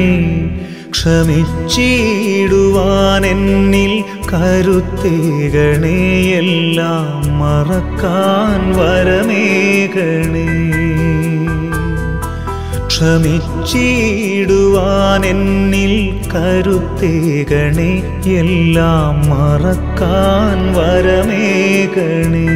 ക്ഷമിച്ചിടുവാൻ എന്നിൽ കരുത്തേകണേ എല്ലാം മറക്കാൻ വരമേകണേ ക്ഷമിച്ചിടുവാൻ എന്നിൽ കരുത്തേകണേ എല്ലാം മറക്കാൻ വരമേകണേ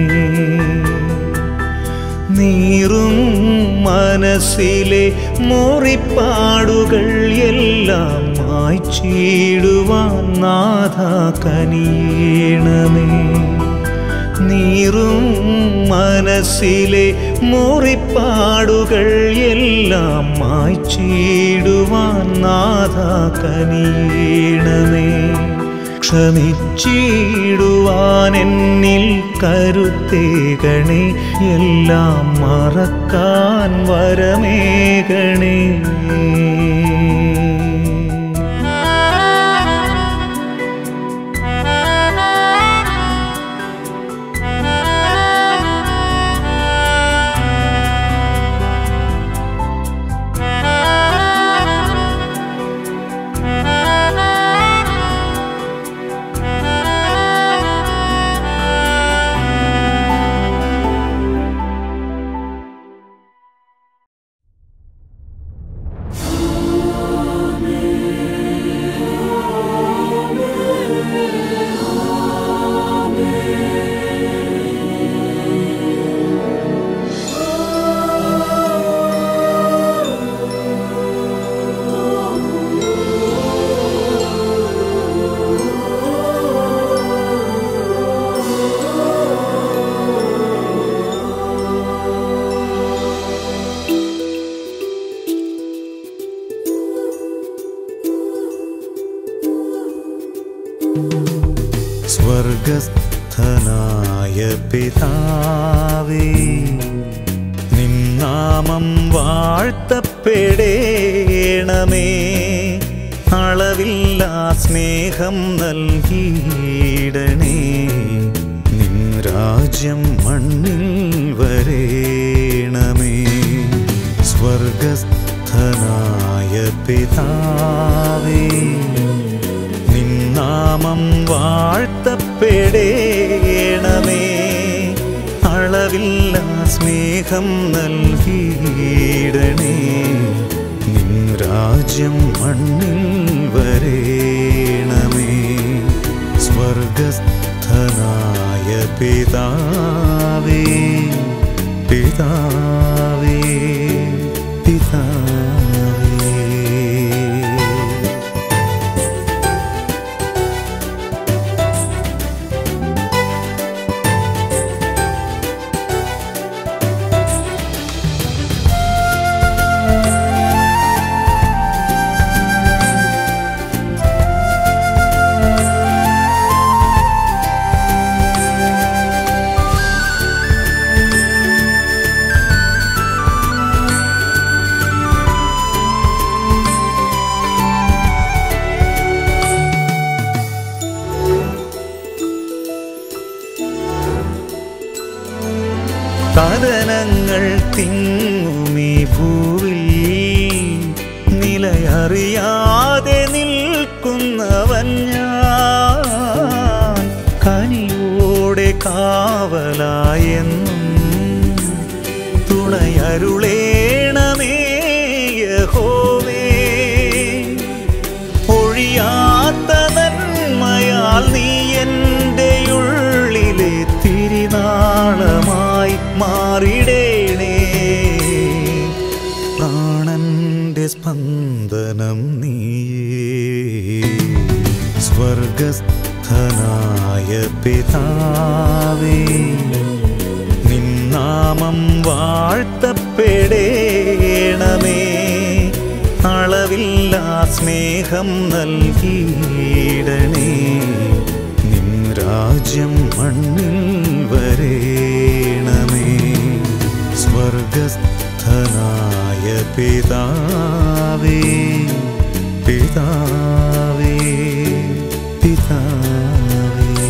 നീറും മനസ്സിലെ മുറിപ്പാടുകൾ എല്ലാം മായ്ച്ചിടുവാൻ നാഥ കനിയണമേ നീറും മനസ്സിലെ മുറിപ്പാടുകൾ എല്ലാം മായ്ച്ചിടുവാൻ നാഥ കനിയണമേ ക്ഷമിച്ചിടുവാൻ എന്നിൽ കരുത്തേകണേ എല്ലാം മറക്കാൻ വരമേകണേ ആ സ്വർഗസ്ഥനായ പിതാവേ നിന്നാമം വാഴ്ത്തപ്പെടേണമേ അളവില്ലാ സ്നേഹം നൽകിയിടണേ നിൻ രാജ്യം മണ്ണിൽ വരേണമേ സ്വർഗസ്ഥനായ പിതാവേ നിന്നാമം വാഴ്ത്തപ്പെടേണമേ അളവില്ല സ്നേഹം നൽകിയിടണേ നിൻ രാജ്യം മണ്ണിൽ വരേണമേ സ്വർഗസ്ഥനായ പിതാവേ പിതാവേ പിതാവേ കഥനങ്ങൾ തിങ്ങുമീ ഭൂവിൽ നിലയറിയാതെ നിൽക്കുന്നവൻ ഞാൻ കനിയോടെ കാവലായെന്നും തുണയരുളേണമേ യഹോവേ ഒഴിയാത്ത നന്മയാൽ നീ എൻ്റെ ഉള്ളിലെ തിരിനാളമായി മാറിടേണേ പ്രാണന്റെ സ്പന്ദനം നീയേ സ്വർഗസ്ഥനായ പിതാവേ നിന്നാമം വാഴ്ത്തപ്പെടേണമേ അളവില്ലാ സ്നേഹം നൽകിയിടണേ നിൻ രാജ്യം മണ്ണിൽ വരേണമേ സ്വർഗസ്ഥനായ പിതാവേ പിതാവേ പിതാവേ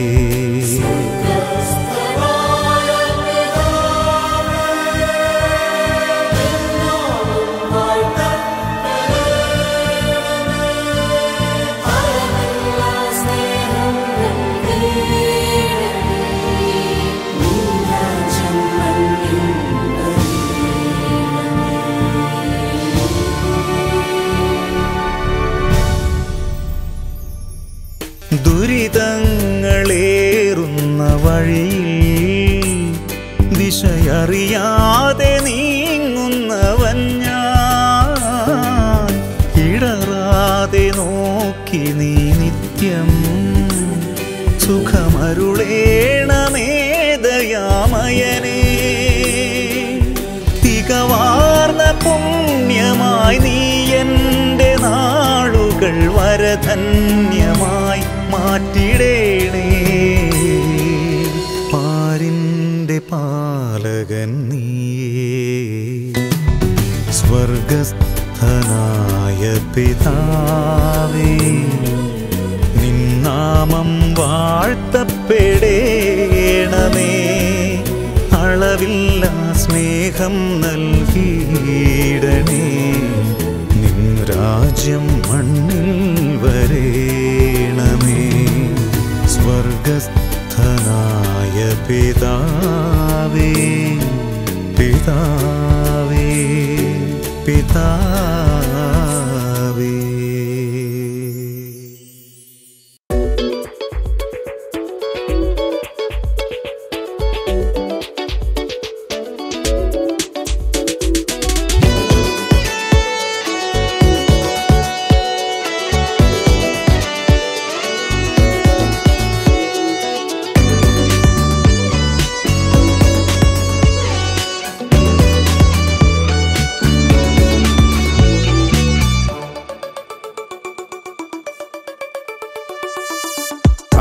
ദുരിതങ്ങളേറുന്ന വഴിയിൽ ദിശയറിയാതെ നീങ്ങുന്നവൻ ഞാൻ ഇടറാതെ നോക്കി നീ നിത്യം സുഖമരുളേണമേ ദയാമയനേ തികവാർന്ന പുണ്യമായി നീ എൻ്റെ നാളുകൾ വരധന്യമായി മാറ്റിടേണേ പാരിൻ്റെ പാലകൻ നീയേ സ്വർഗസ്ഥനായ പിതാവേ നിന്നാമം വാഴ്ത്തപ്പെടേണമേ അളവില്ല സ്നേഹം നൽകിയിടണേ നിൻ രാജ്യം മണ്ണിൽ വരേണമേ സ്വർഗസ്ഥനായ പിതാവേ പിതാവേ പിതാവേ ും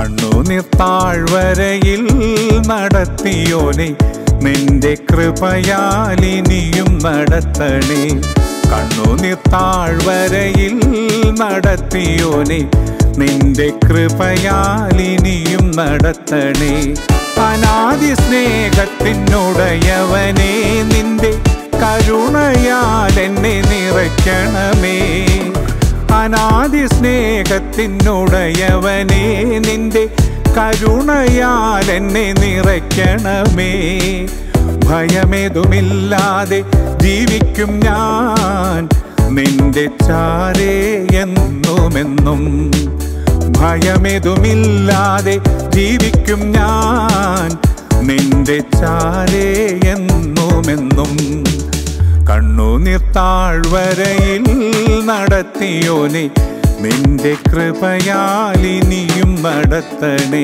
കണ്ണുനീർ താഴ്വരയിൽ നടത്തിയോനെ നിന്റെ കൃപയാൽ ഇനിയും നടത്തണേ കണ്ണുനീർ താഴ്വരയിൽ നടത്തിയോനെ നിന്റെ കൃപയാൽ ഇനിയും നടത്തണേ അനാദി സ്നേഹത്തിനുടയവനെ നിന്റെ കരുണയാൽ എന്നെ നിറയ്ക്കണമേ അനാദി സ്നേഹത്തിനുടയവനെ നിന്റെ കരുണയാൽ എന്നെ നിറയ്ക്കണമേ ഭയമേതുമില്ലാതെ ജീവിക്കും ഞാൻ നിന്റെ ചാരേ എന്നുമെന്നും ഭയമേതുമില്ലാതെ ജീവിക്കും ഞാൻ നിന്റെ ചാരേ എന്നുമെന്നും കണ്ണുനീർ താഴ്വരയിൽ നടത്തിയോനെ നിന്റെ കൃപയാൽ ഇനിയും നടത്തണേ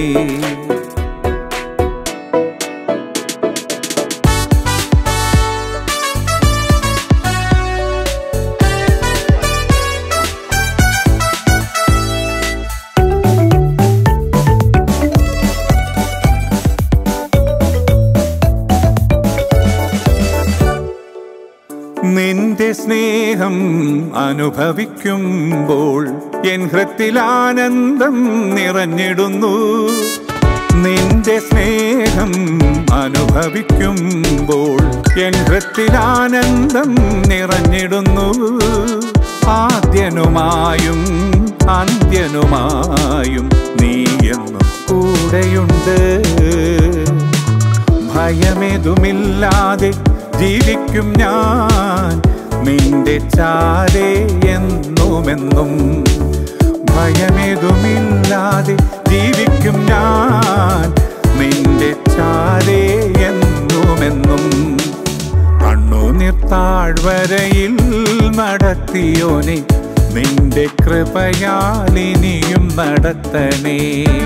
നിന്റെ സ്നേഹം അനുഭവിക്കുമ്പോൾ എൻ ഹൃത്തിൽ ആനന്ദം നിറഞ്ഞിടുന്നു നിന്റെ സ്നേഹം അനുഭവിക്കുമ്പോൾ എൻ ഹൃത്തിൽ ആനന്ദം നിറഞ്ഞിടുന്നു ആദ്യനുമായും അന്ത്യനുമായും നീ എന്നും കൂടെയുണ്ട് ഭയമേതുമില്ലാതെ ജീവിക്കും ഞാൻ നിന്റെ ചാരേ എന്നുമെന്നും ഭയമേതുമില്ലാതെ ജീവിക്കും ഞാൻ നിന്റെ ചാരേ എന്നുമെന്നും കണ്ണുനീർ താഴ്വരയിൽ നടത്തിയോനെ നിന്റെ കൃപയാൽ ഇനിയും നടത്തണേ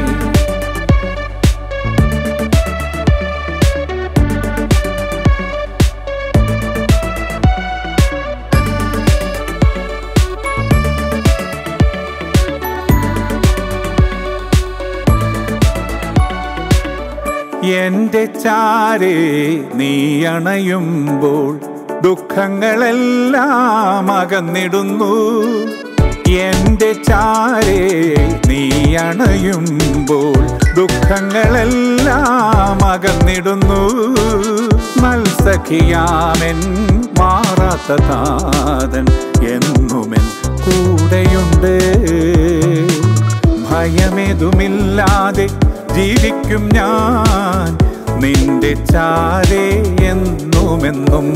എന്റെ ചാരേ നീ അണയുമ്പോൾ ദുഃഖങ്ങളെല്ലാം അകന്നിടുന്നു എന്റെ ചാരേ നീ അണയുമ്പോൾ ദുഃഖങ്ങളെല്ലാം അകന്നിടുന്നു മത്സഖിയാമൻ മാറാത്ത താതൻ എന്നുമെൻ കൂടെയുണ്ട് ഭയമേതുമില്ലാതെ ജീവിക്കും ഞാൻ നിന്റെ ചാരേ എന്നുമെന്നും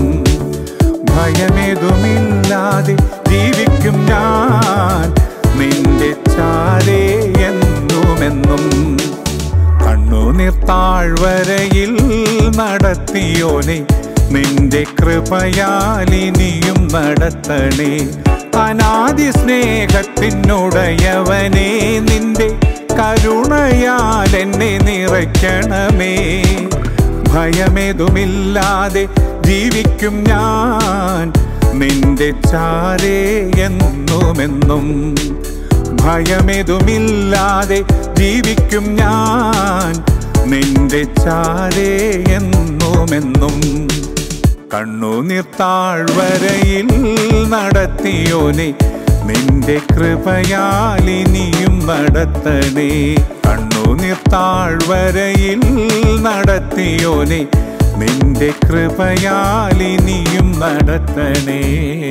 ഭയമേതുമില്ലാതെ ജീവിക്കും ഞാൻ നിന്റെ ചാരേ എന്നുമെന്നും കണ്ണുനീർ താഴ്വരയിൽ നടത്തിയോനെ നിന്റെ കൃപയാൽ ഇനിയും നടത്തണേ അനാദി സ്നേഹത്തിനുടയവനെ നിന്റെ കരുണയാൽ എന്നെ നിറയ്ക്കണമേ ഭയമേതുമില്ലാതെ ജീവിക്കും ഞാൻ നിന്റെ ചാരേ എന്നുമെന്നും ഭയമേതുമില്ലാതെ ജീവിക്കും ഞാൻ നിന്റെ ചാരേ എന്നുമെന്നും കണ്ണുനീർ താഴ്വരയിൽ നടത്തിയോനെ നിന്റെ കൃപയാൽ ഇനിയും നടത്തണേ കണ്ണുനീർ താഴ്വരയിൽ നടത്തിയോനെ നിന്റെ കൃപയാൽ ഇനിയും നടത്തണേ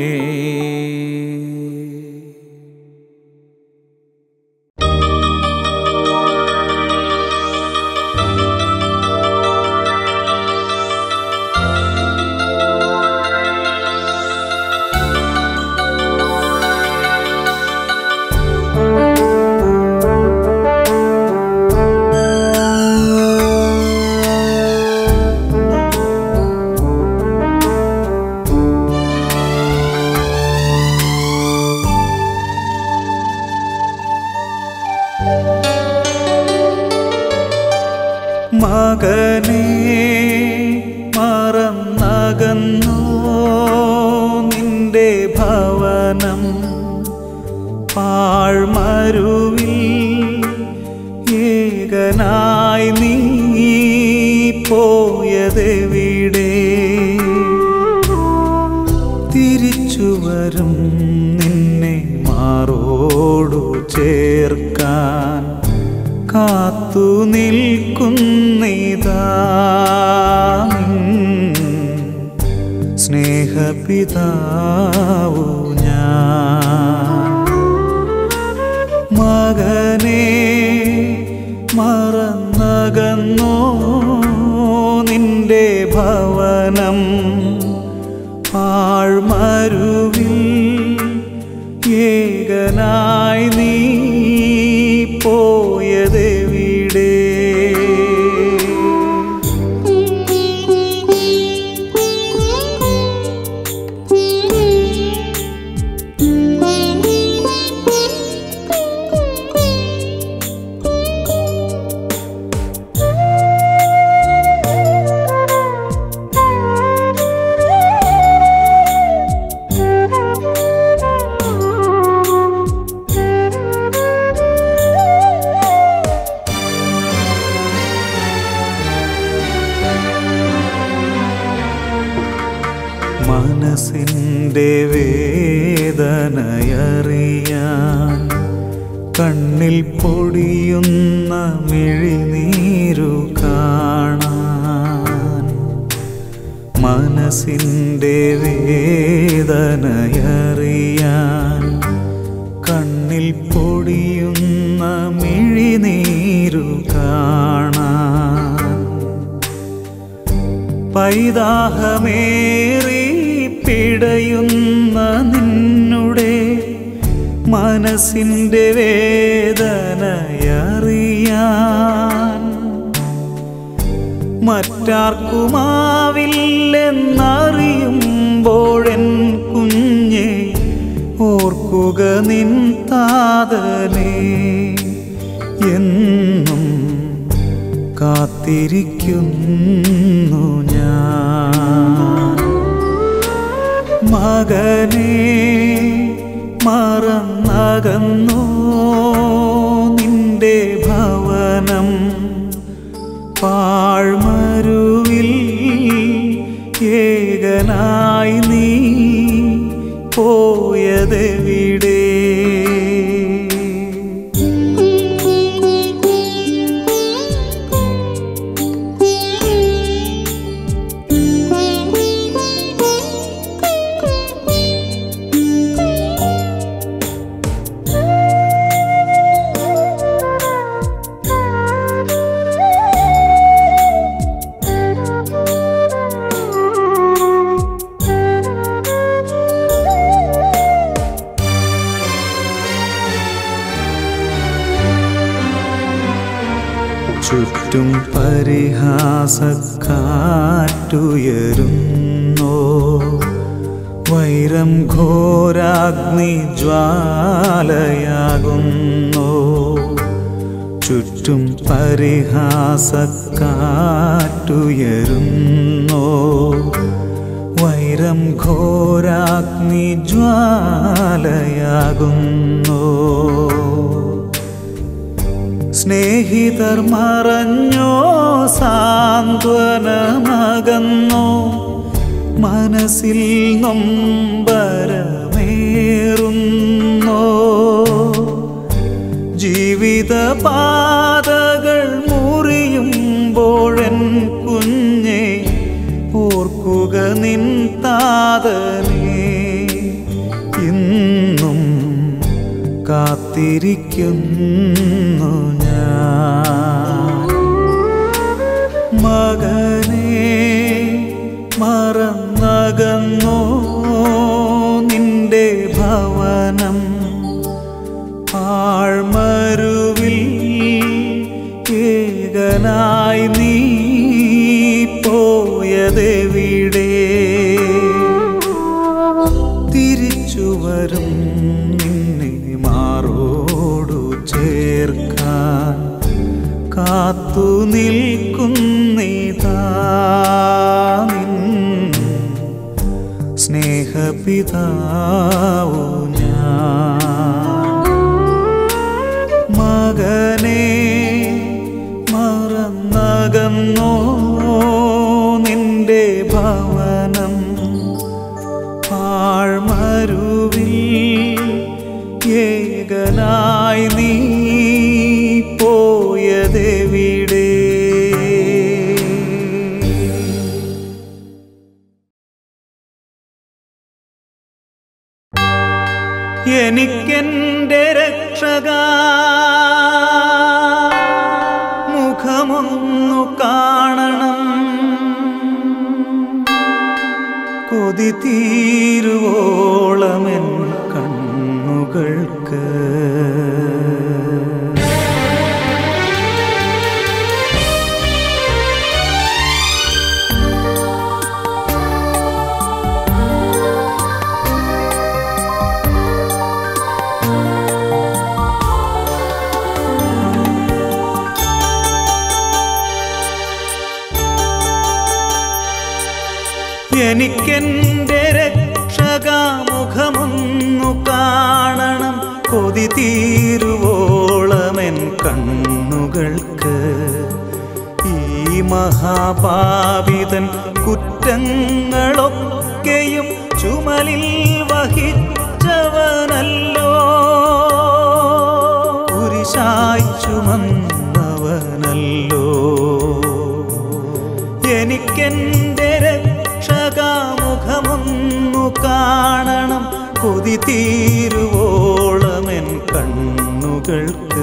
മകനെ മറന്നകന്നു നിന്റെ ഭവനം പാഴ്മരുവിൽ പോയതെവിടെ തിരിച്ചു വരും നിന്നെ മാറോടു ചേർക്കാൻ കാത്തു നിൽക്കുന്നിതാ സ്നേഹപിതാവു ഞാൻ മകനെ മറന്നകന്നോ നിന്റെ ഭവനം ആഴ്മരുവിൽ ഏകനായി നീ പോയതെവിടെ മനസ്സിൻ്റെ വേദനയറിയാൻ കണ്ണിൽ പൊടിയുന്ന മിഴിനീരു കാണാൻ മനസ്സിൻ്റെ വേദനയറിയാൻ കണ്ണിൽ പൊടിയുന്ന മിഴിനീരു കാണാൻ പൈതാഹമേറി പിടയുന്ന നിന്നുടെ മനസ്സിൻ്റെ വേദനയറിയാൻ മറ്റാർക്കുമാവില്ലെന്നറിയുമ്പോഴെൻ കുഞ്ഞെ ഓർക്കുക നിൻ താതനെ എന്നും കാത്തിരിക്കുന്നു ഞാൻ മകനെ മറന്നകന്നോ നിന്റെ ഭവനം പാഴ്മരുവിൽ ഏകനായി നീ പോയതെവിടെ ചുറ്റും പരിഹാസക്കാറ്റുയരുന്നോ വൈരം ഘോരാഗ്നി ജ്വാലയാകുന്നു ചുറ്റും പരിഹാസക്കാറ്റുയരുന്നോ വൈരം ഘോരാഗ്നി ജ്വാലയാകുന്നു സ്നേഹിതർ മറഞ്ഞോ സാന്ത്വനമകന്നോ മനസ്സിൽ നൊമ്പരമേറുന്നോ ജീവിത പാതകൾ മുറിയുമ്പോഴൻ കുഞ്ഞെ ഓർക്കുക നിൻ താതനെ ഇന്നും കാത്തിരിക്കുന്നു ഞാൻ മകനെ മറന്നകന്നോ നിന്റെ ഭവനം ആഴ്മരുവിൽ ഏകനായി നീ പോയതെവിടെ തിരിച്ചു വരും നിന്നെ മാറോടു ചേർക്കാൻ കാത്തു നിൽക്കുന്നിതാ നിൻ സ്നേഹപിതാവു ഞാൻ മകനെ മറന്നകന്നോ ജീവനായി നീ പോയതെവിടെ എനിക്കെന്റെ രക്ഷക മുഖമൊന്നു കാണണം കൊതി തീരുവോളമെൻ കണ്ണുകൾക്ക് എനിക്കെന്റെ രക്ഷകാമുഖമൊന്നു കാണണം കൊതി തീരുവോളമെൻ കണ്ണുകൾക്ക് ഈ മഹാപാപിതൻ കുറ്റങ്ങളൊക്കെയും ചുമലിൽ വഹിച്ചവനല്ലോ കുരിശായി ചുമന്നവനല്ലോ എനിക്കെന്റെ രക്ഷകാമുഖമൊന്നു കാണണം കൊതി തീരുവോളമെൻ കണ്ണുകൾക്ക്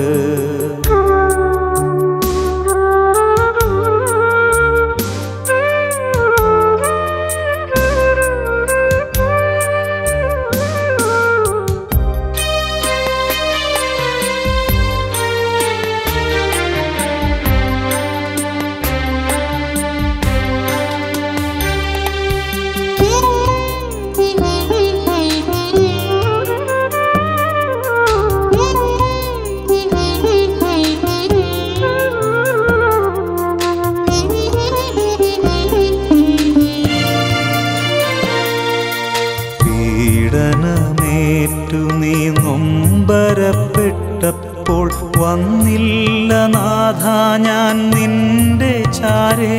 പീഡനമേറ്റു നീ നൊമ്പരപ്പെട്ടപ്പോൾ വന്നില്ല നാഥ ഞാൻ നിന്റെ ചാരേ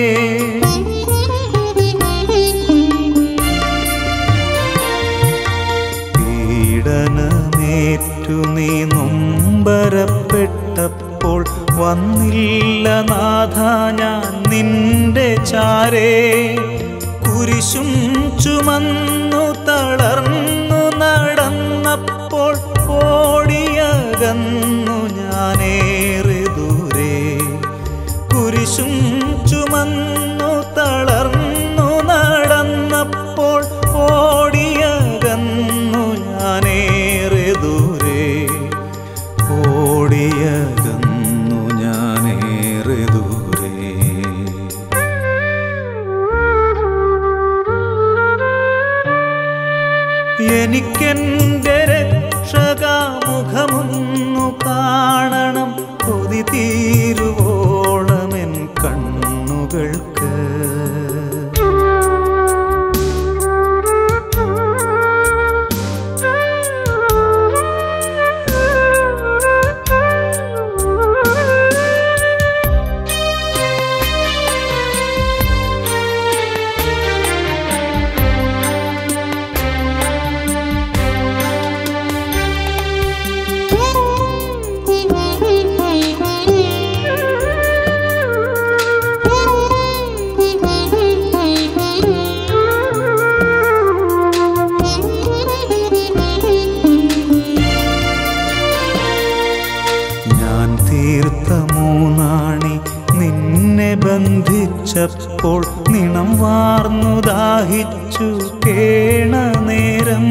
പീഡനമേറ്റു നീ നൊമ്പരപ്പെട്ടപ്പോൾ വന്നില്ല നാഥ ഞാൻ നിന്റെ ചാരേ കുരിശും ചുമന്നു തളർന്നു നടന്നപ്പോൾ ഓടിയകന്നു ഞാനേറെ ദൂരെ കുരിശും ചുമന്നു തളർന്നു നടന്നപ്പോൾ ഓടിയകന്നു ഞാനേറെ ദൂരെ ഓടിയകന്നു ഞാനേറെ ദൂരെ എനിക്കെന്റെ രക്ഷകാമുഖമൊന്നു കാണണം കൊതി തീരുവോളമെൻ കണ്ണുകൾക്ക് ഞാൻ തീർത്ത മൂന്നാണി നിന്നെ ബന്ധിച്ചപ്പോൾ നിണം വാർന്നു ദാഹിച്ചു കേണ നേരം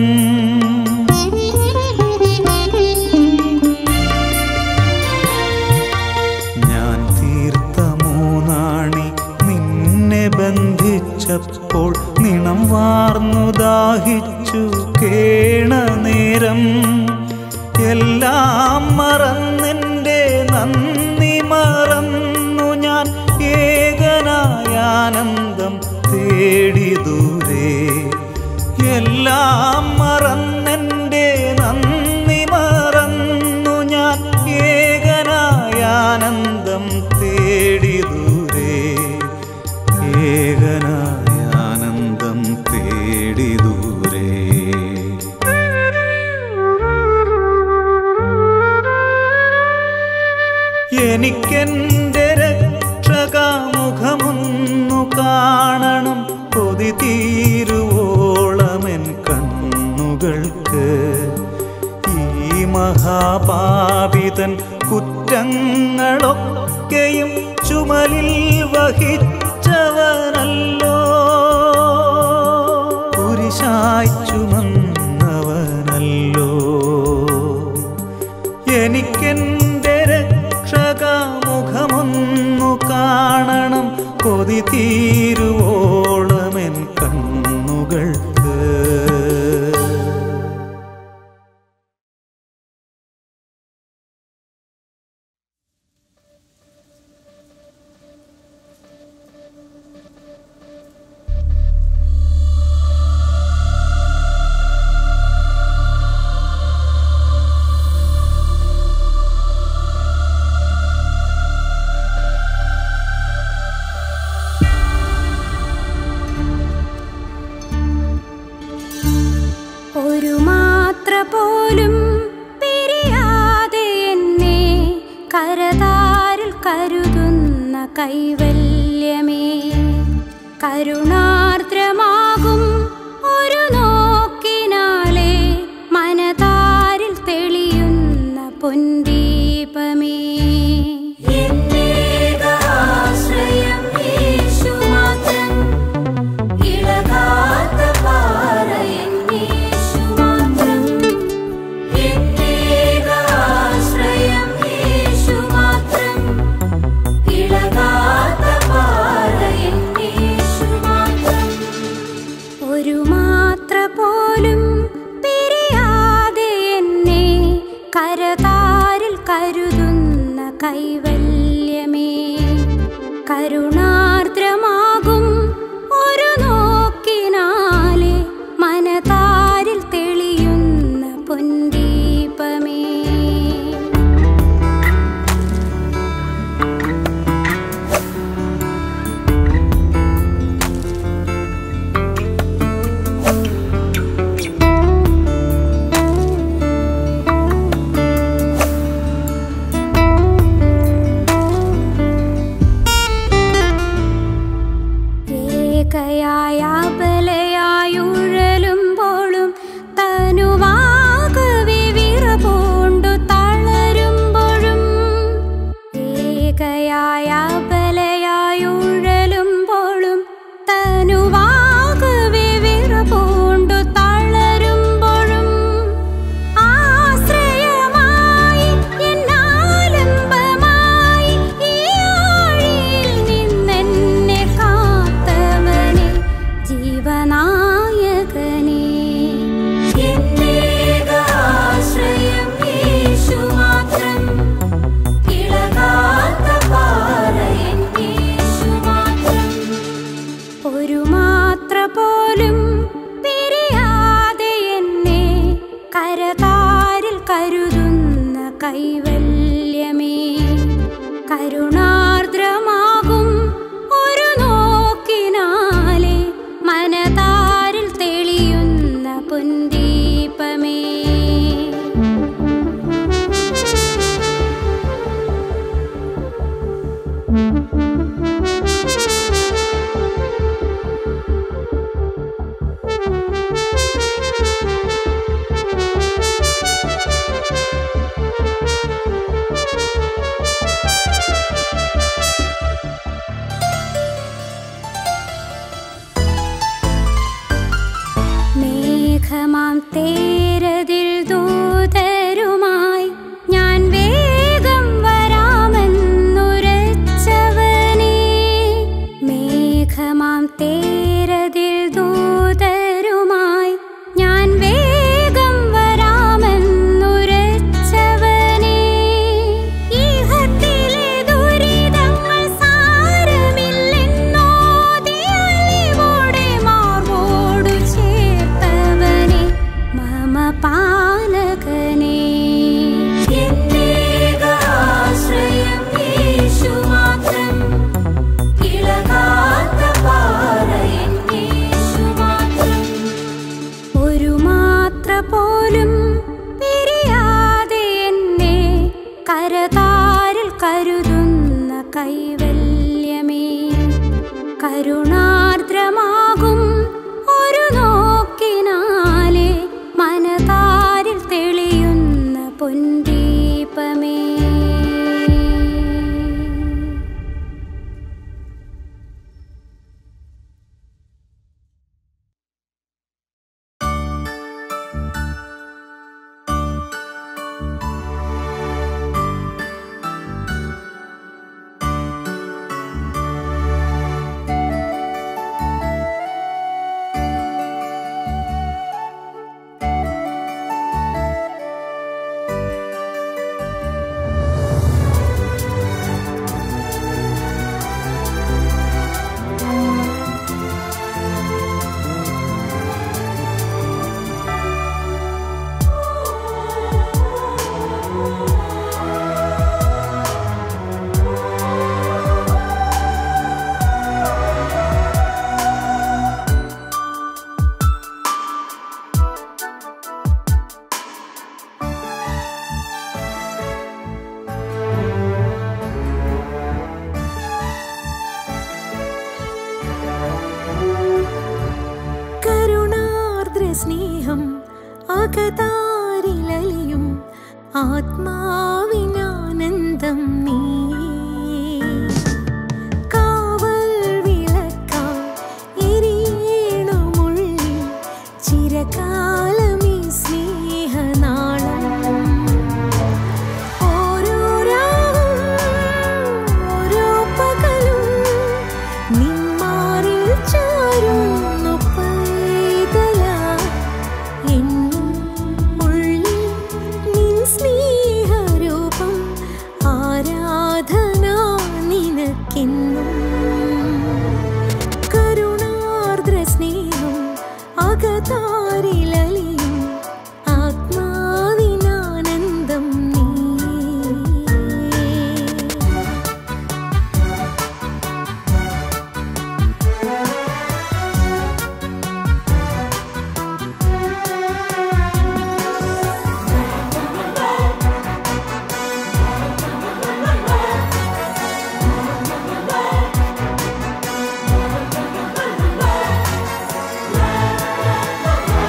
ഞാൻ തീർത്ത മൂന്നാണി നിന്നെ ബന്ധിച്ചപ്പോൾ നിണം വാർന്നു ദാഹിച്ചു കേണ നേരം എല്ലാം മറന്നെൻ്റെ നന്ദി മറന്നു ഞാൻ ഏകനായ ആനന്ദം തേടി ദൂരെ എല്ലാം മറന്നെൻ്റെ നന്ദി മറന്നു ഞാൻ ഏകനായ ആനന്ദം തേടി ദൂരെ ഏകനായ ആനന്ദം തേടി ദൂരെ എനിക്കെന്റെ രക്ഷകാമുഖമൊന്നു കാണണം കൊതി തീരുവോളമെൻ കണ്ണുകൾക്ക് ഈ മഹാപാപിതൻ കുറ്റങ്ങളൊക്കെയും ചുമലിൽ വഹിച്ചവനല്ലോ കുരിശായി ചുമന്നവനല്ലോ എനിക്കെന്റെ രക്ഷകാമുഖമൊന്നു കാണണം കൊതി തീരുവോളമെൻ കണ്ണുകൾക്ക് ഒരു മാത്ര പോലും പിരിയാതെ എന്നെ കരതാരിൽ കരുതുന്ന കൈവല്യമേ കരുണാർദ്രമാകും ഒരു നോക്കിനാലേ മനതാരിൽ തെളിയുന്ന പൊൻദീപമേ എന്നേകാശ്രയം യേശു മാത്രം ഇളകാത്ത പാറയൻ യേശു മാത്രം എന്നേകാശ്രയം യേശു മാത്രം ഇളകാത്ത പാറയൻ യേശു മാത്രം ഒരു മാത്ര പോലും പിരിയാതെ എന്നെ കരതാരിൽ കരുതുന്ന കൈവല്യമേ കരുണാർദ്രമാകും ഒരു നോക്കിനാലെ മനതാരിൽ തെളിയുന്ന പൊൻദീപമേ ഏകയായ ബലയായുഴലുമ്പോഴും തനുവാകവെ വിറപൂണ്ടു തളരുമ്പോഴും ഏകയായ ബലയായുഴലുമ്പോഴും തനുവാകവെ വിറപൂണ്ടു തളരുമ്പോഴും ആശ്രയമായി എന്നാലംബമായി ഈ ആഴിയിൽ നിന്നെന്നെ കാത്തവനെ ജീവനായകനെ എന്നേകാശ്രയം യേശു മാത്രം ഇളകാത്ത പാറയൻ യേശു മാത്രം ഒരു മാത്ര പോലും പിരിയാതെ എന്നെ കരതാരിൽ കരുതുന്ന കൈവല്യമേ കരുണാർദ്രമാകും ഒരു നോക്കിനാലെ മനതാരിൽ തെളിയുന്ന പൊൻദീപമേ കൈവല്യമേ കരുണാർദ്രമാകും ഒരു നോക്കിനാലെ മനതാരിൽ തെളിയുന്ന പൊൻദീപമേ കരുണാർദ്ര സ്നേഹം അകതാരിലലിയും ആത്മാവിനാനന്ദം നീ കാവൽ വിളക്കാൽ എരിയണമുള്ളിൽ ചിരകാലമീ സ്നേഹനാളം ഓരോ രാവും ഓരോ പകലും നിന്മാറിൽ ചാരുന്നു പൈതലായി എന്നും ഉള്ളിൽ നിൻ സ്നേഹരൂപം ആരാധന നിനക്കെന്നും കരുണാർദ്ര സ്നേഹം അകതാരിലലിയും ആത്മാവിനാനന്ദം നീ ും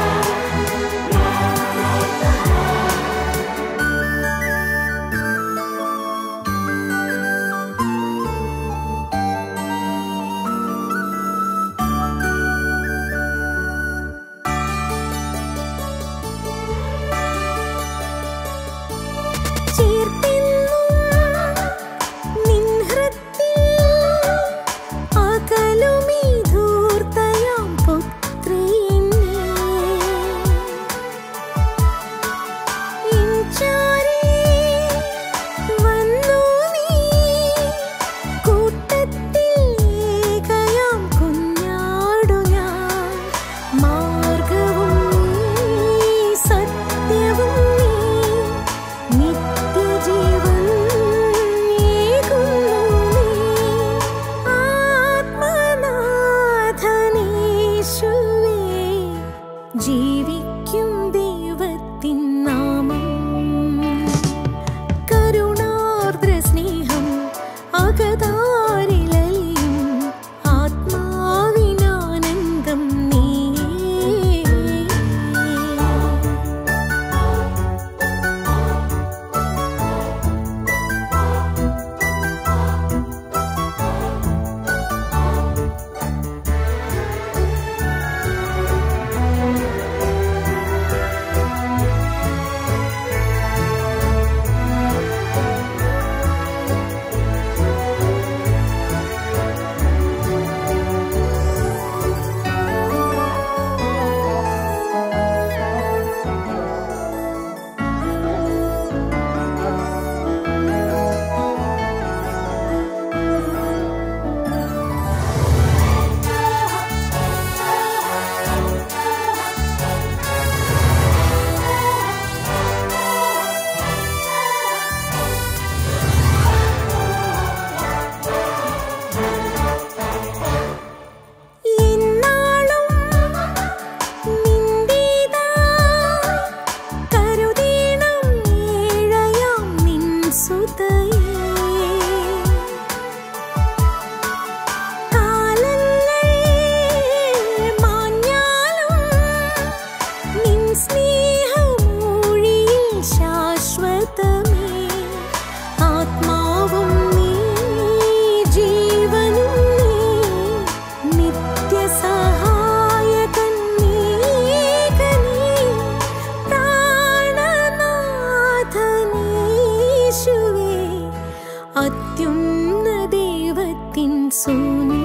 അത്യുന്ന ദൈവത്തിൻ സൂനു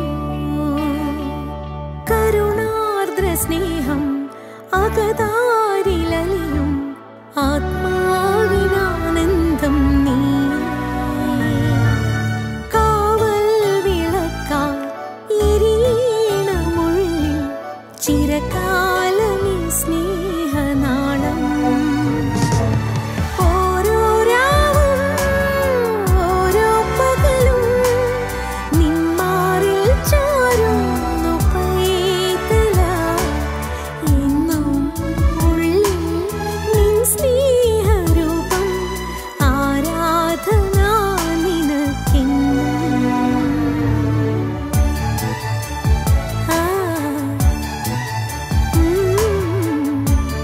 കരുണാർദ്ര സ്നേഹം അകതാരിലലിയും ആത്മാവിനാനന്ദം നീ കാവൽ വിളക്കാൽ എരിയണമുള്ളിൽ ചിരകാലമീ സ്നേഹനാളം ഓരോ രാവും ഓരോ പകലും നിന്മാറിൽ ചാരുന്നു പൈതല എന്നും ഉള്ളിൽ നിൻ സ്നേഹരൂപം ആരാധന നിനക്കെന്നും ആ ഉം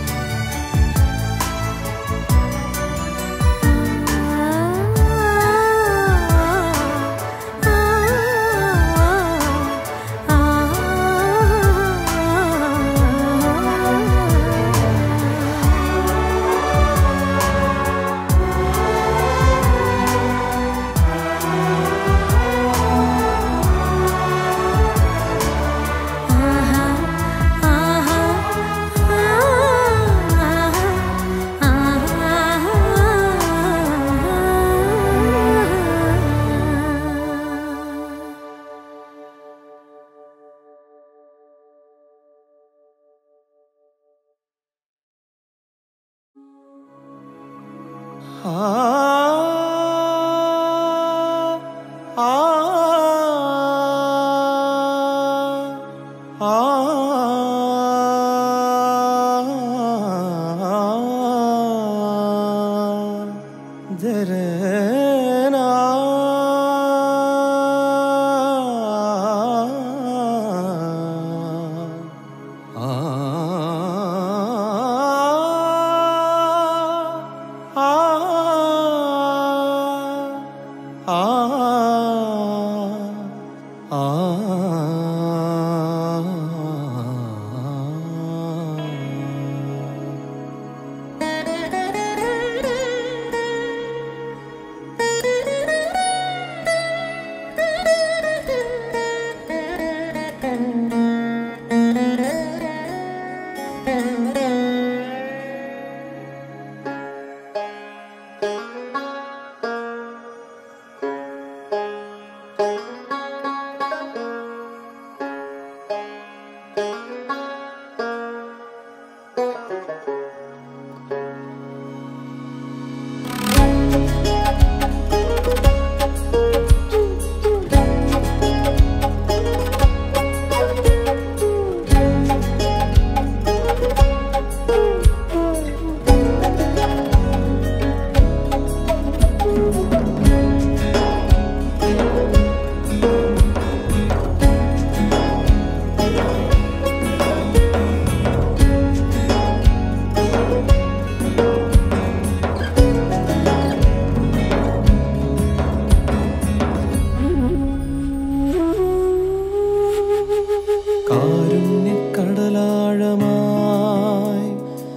കാരുണ്യക്കടലാഴമായി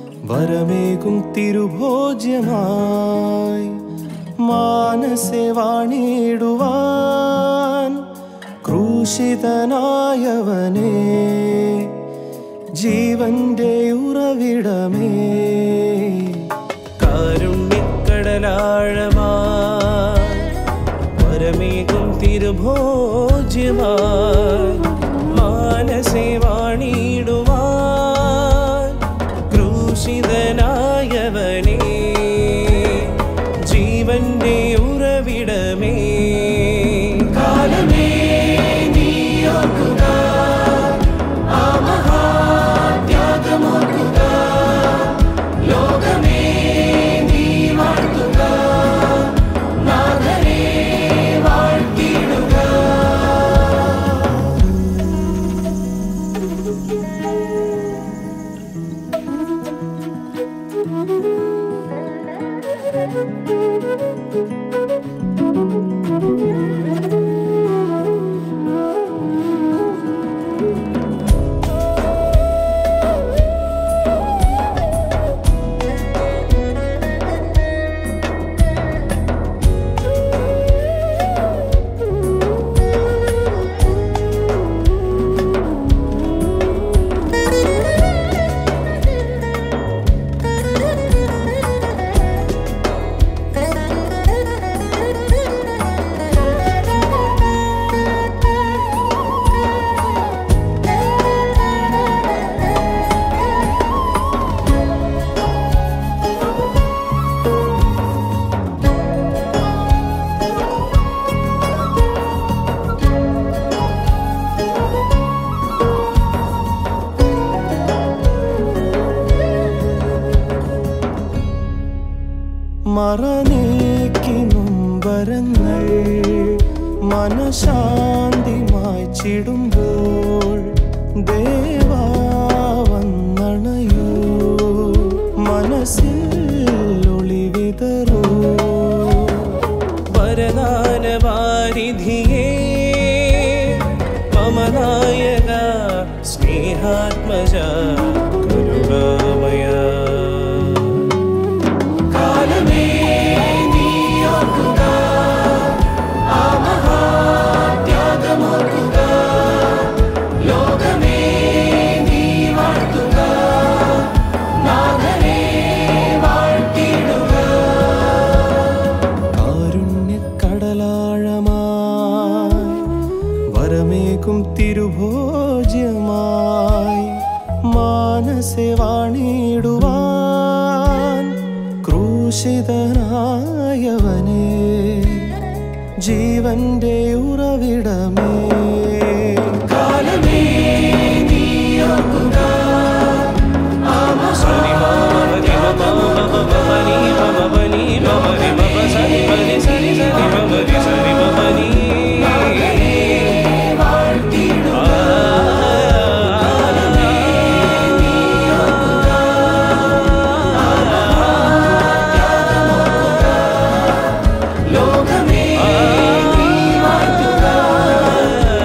വരമേകും തിരുഭോജ്യമായി മാനസെ വാണിടുവാൻ ക്രൂശിതനായവനെ ജീവന്റെ ഉറവിടമേ കാരുണ്യക്കടലാഴമായി വരമേകും തിരുഭോജ്യമായി മാനസേ വാണിടുവാൻ ക്രൂശിതനായവനേ ജീവന്റെ ഉറവിടമേ കാലമേ നീ ഓർക്കുക ആ മഹാത്യാഗമോർക്കുക ലോകമേ നീ വാഴ്ത്തുക നാഥനെ വാഴ്ത്തിയിടുക മറനീക്കി മുമ്പരങ്ങൾ മനശാന്തി മായ്ച്ചിടുമ്പോൾ ദേവാ വന്നണയൂ മനസ്സിൽ ഒളിവിതറൂ വരദാനവാരിധിയേ മമനായക സ്നേഹാത്മജ കരുണാമയ കാലമേ നീ ഓർക്കുക ആ മഹാത്യാഗമോർക്കുക ലോകമേ നീ വാഴ്ത്തുക നാഥനെ വാഴ്ത്തിയിടുക കാരുണ്യക്കടലാഴമായി വരമേകും തിരുഭോജ്യമായി മാനസെ വാണിടുവാൻ ക്രൂശിതനായവനെ ജീവന്റെ ഉറവിടമേ കാലമേ നീ ഓർക്കുക സരി മമ പനി മമ പനി മമ രി മമ സരി പനി സരി സരി മമ രി സരി മമ നി ലോകമേ നീ വാഴ്ത്തുക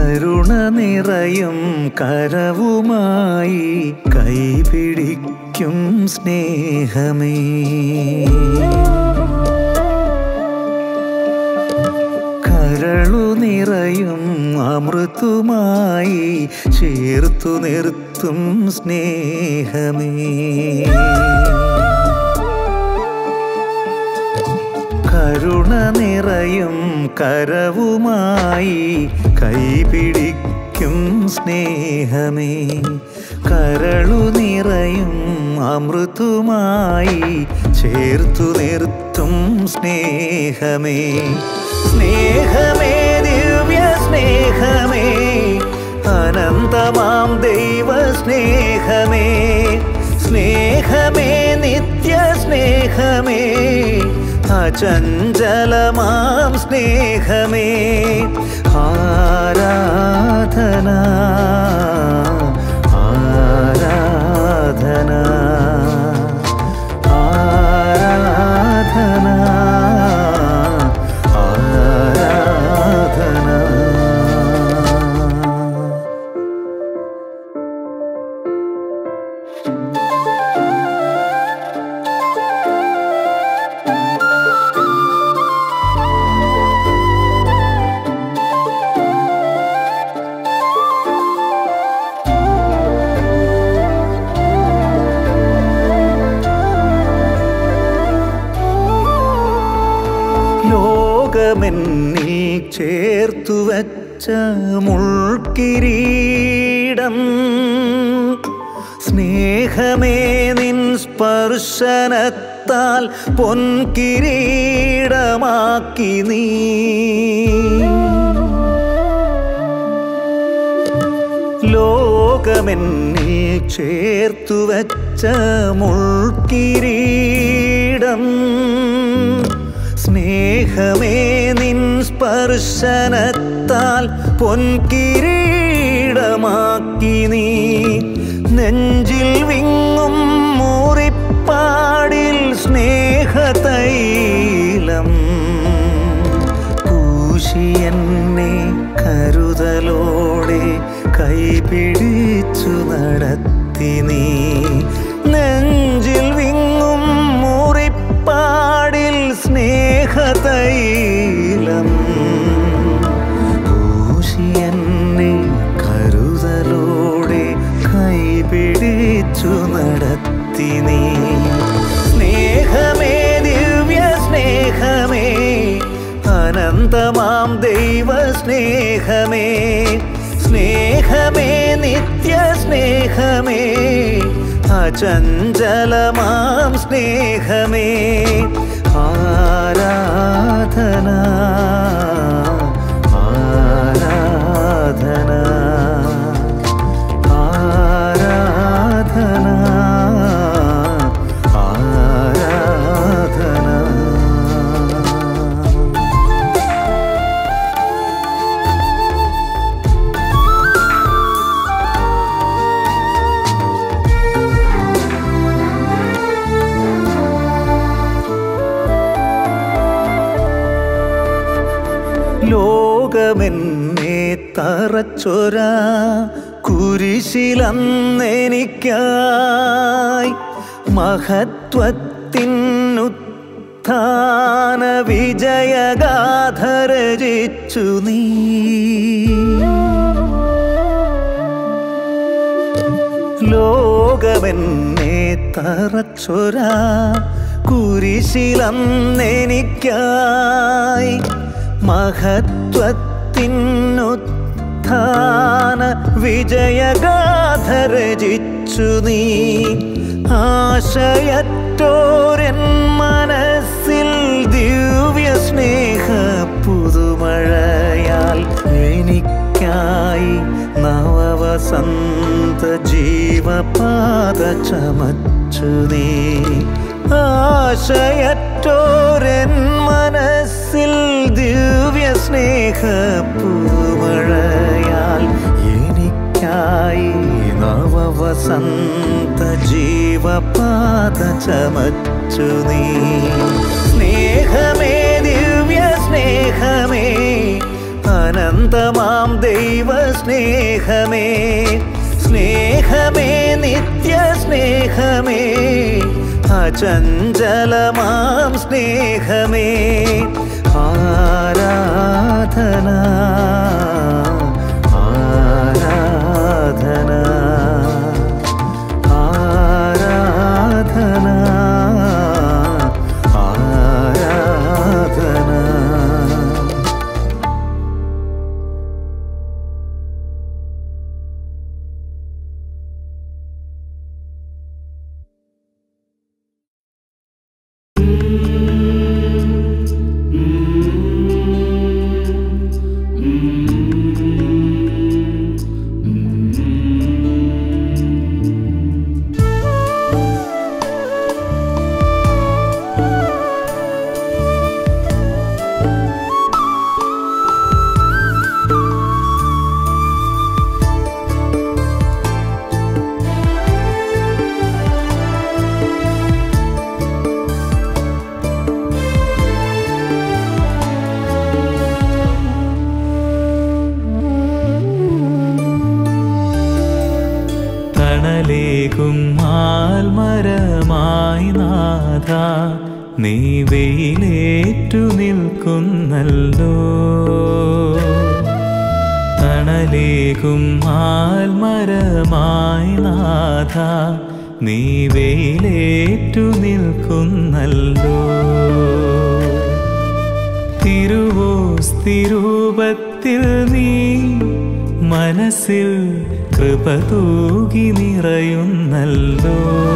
കരുണ നിറയും കരവുമായി കൈപിടിക്കും സ്നേഹമേ കരളു നിറയും അമൃതുമായി ചേർത്തു നിർത്തും സ്നേഹമേ കരുണ നിറയും കരവുമായി കൈപിടിക്കും സ്നേഹമേ കരളു നിറയും അമൃതുമായി ചേർത്തു നിർത്തും സ്നേഹമേ സ്നേഹമേ ദിവ്യ സ്നേഹമേ അനന്തമാം ദൈവ സ്നേഹമേ സ്നേഹമേ നിത്യ സ്നേഹമേ അചഞ്ചലമാം സ്നേഹമേ ആരാധന ആരാധന ആരാധന ആരാധന ലോകമെന്നിൽ ചേർത്തു വച്ച മുൾക്കിരീടം സ്നേഹമേ നിൻ സ്പർശനത്താൽ പൊൻകിരീടമാക്കി നീ ലോകമെന്നിൽ ചേർത്തു വച്ച മുൾക്കിരീടം സ്നേഹമേ നിൻ സ്പർശനത്താൽ പൊൻകിരീടമാക്കി നീ നെഞ്ചിൽ വിങ്ങും മൂറിപ്പാടിൽ സ്നേഹതൈലം പൂശിയെന്നെ കരുതലോടെ കൈപിടിച്ചു നടത്തി നീ നെഞ്ചിൽ വിങ്ങും മുറിപ്പാടിൽ സ്നേഹതൈലം പൂശിയെന്നെ കരുതലോടെ കൈപിടിച്ചു നടത്തി നീ സ്നേഹമേ ദിവ്യ സ്നേഹമേ അനന്തമാം ദൈവ സ്നേഹമേ സ്നേഹമേ നിത്യ സ്നേഹമേ അചഞ്ചലമാം സ്നേഹമേ ആരാധന ആരാധന ആരാധന ആരാധന ലോകമെന്നെ തറച്ചൊര കുരിശിലന്നെനിക്കായി മഹത്വത്തിനുത്ഥാന വിജയഗാഥ രചിച്ചു നീ ലോകമെന്നെ തറച്ചൊര കുരിശിലന്നെനിക്കായി മഹത്വത്തിനുത്ഥാന വിജയഗാഥ രചിച്ചു നീ ആശയറ്റോരൻ മനസ്സിൽ ദിവ്യ സ്നേഹ പുതുമഴയാൽ എനിക്കായി നവവസന്ത ജീവപാത ചമച്ചു നീ ആശയറ്റോരൻ മനസ്സിൽ ദിവ്യ സ്നേഹ പൂമഴയാൽ എനിക്കായി നവവസന്ത ജീവപാത ചമച്ചു നീ സ്നേഹമേ ദിവ്യ സ്നേഹമേ അനന്തമാം ദൈവ അചഞ്ചലമാം സ്നേഹമേ ആരാധന ആരാധന ആരാധന ആരാധന തണലേകും ആൽമരമായി നാഥ നീ വെയിലേറ്റു നിൽക്കുന്നല്ലോ തണലേകും ആൽമരമായി നാഥ നീ വെയിലേറ്റു നിൽക്കുന്നല്ലോ തിരുവോസ്തിരൂപത്തിൽ നീ മനസ്സിൽ കൃപ തൂകി നിറയുന്നല്ലോ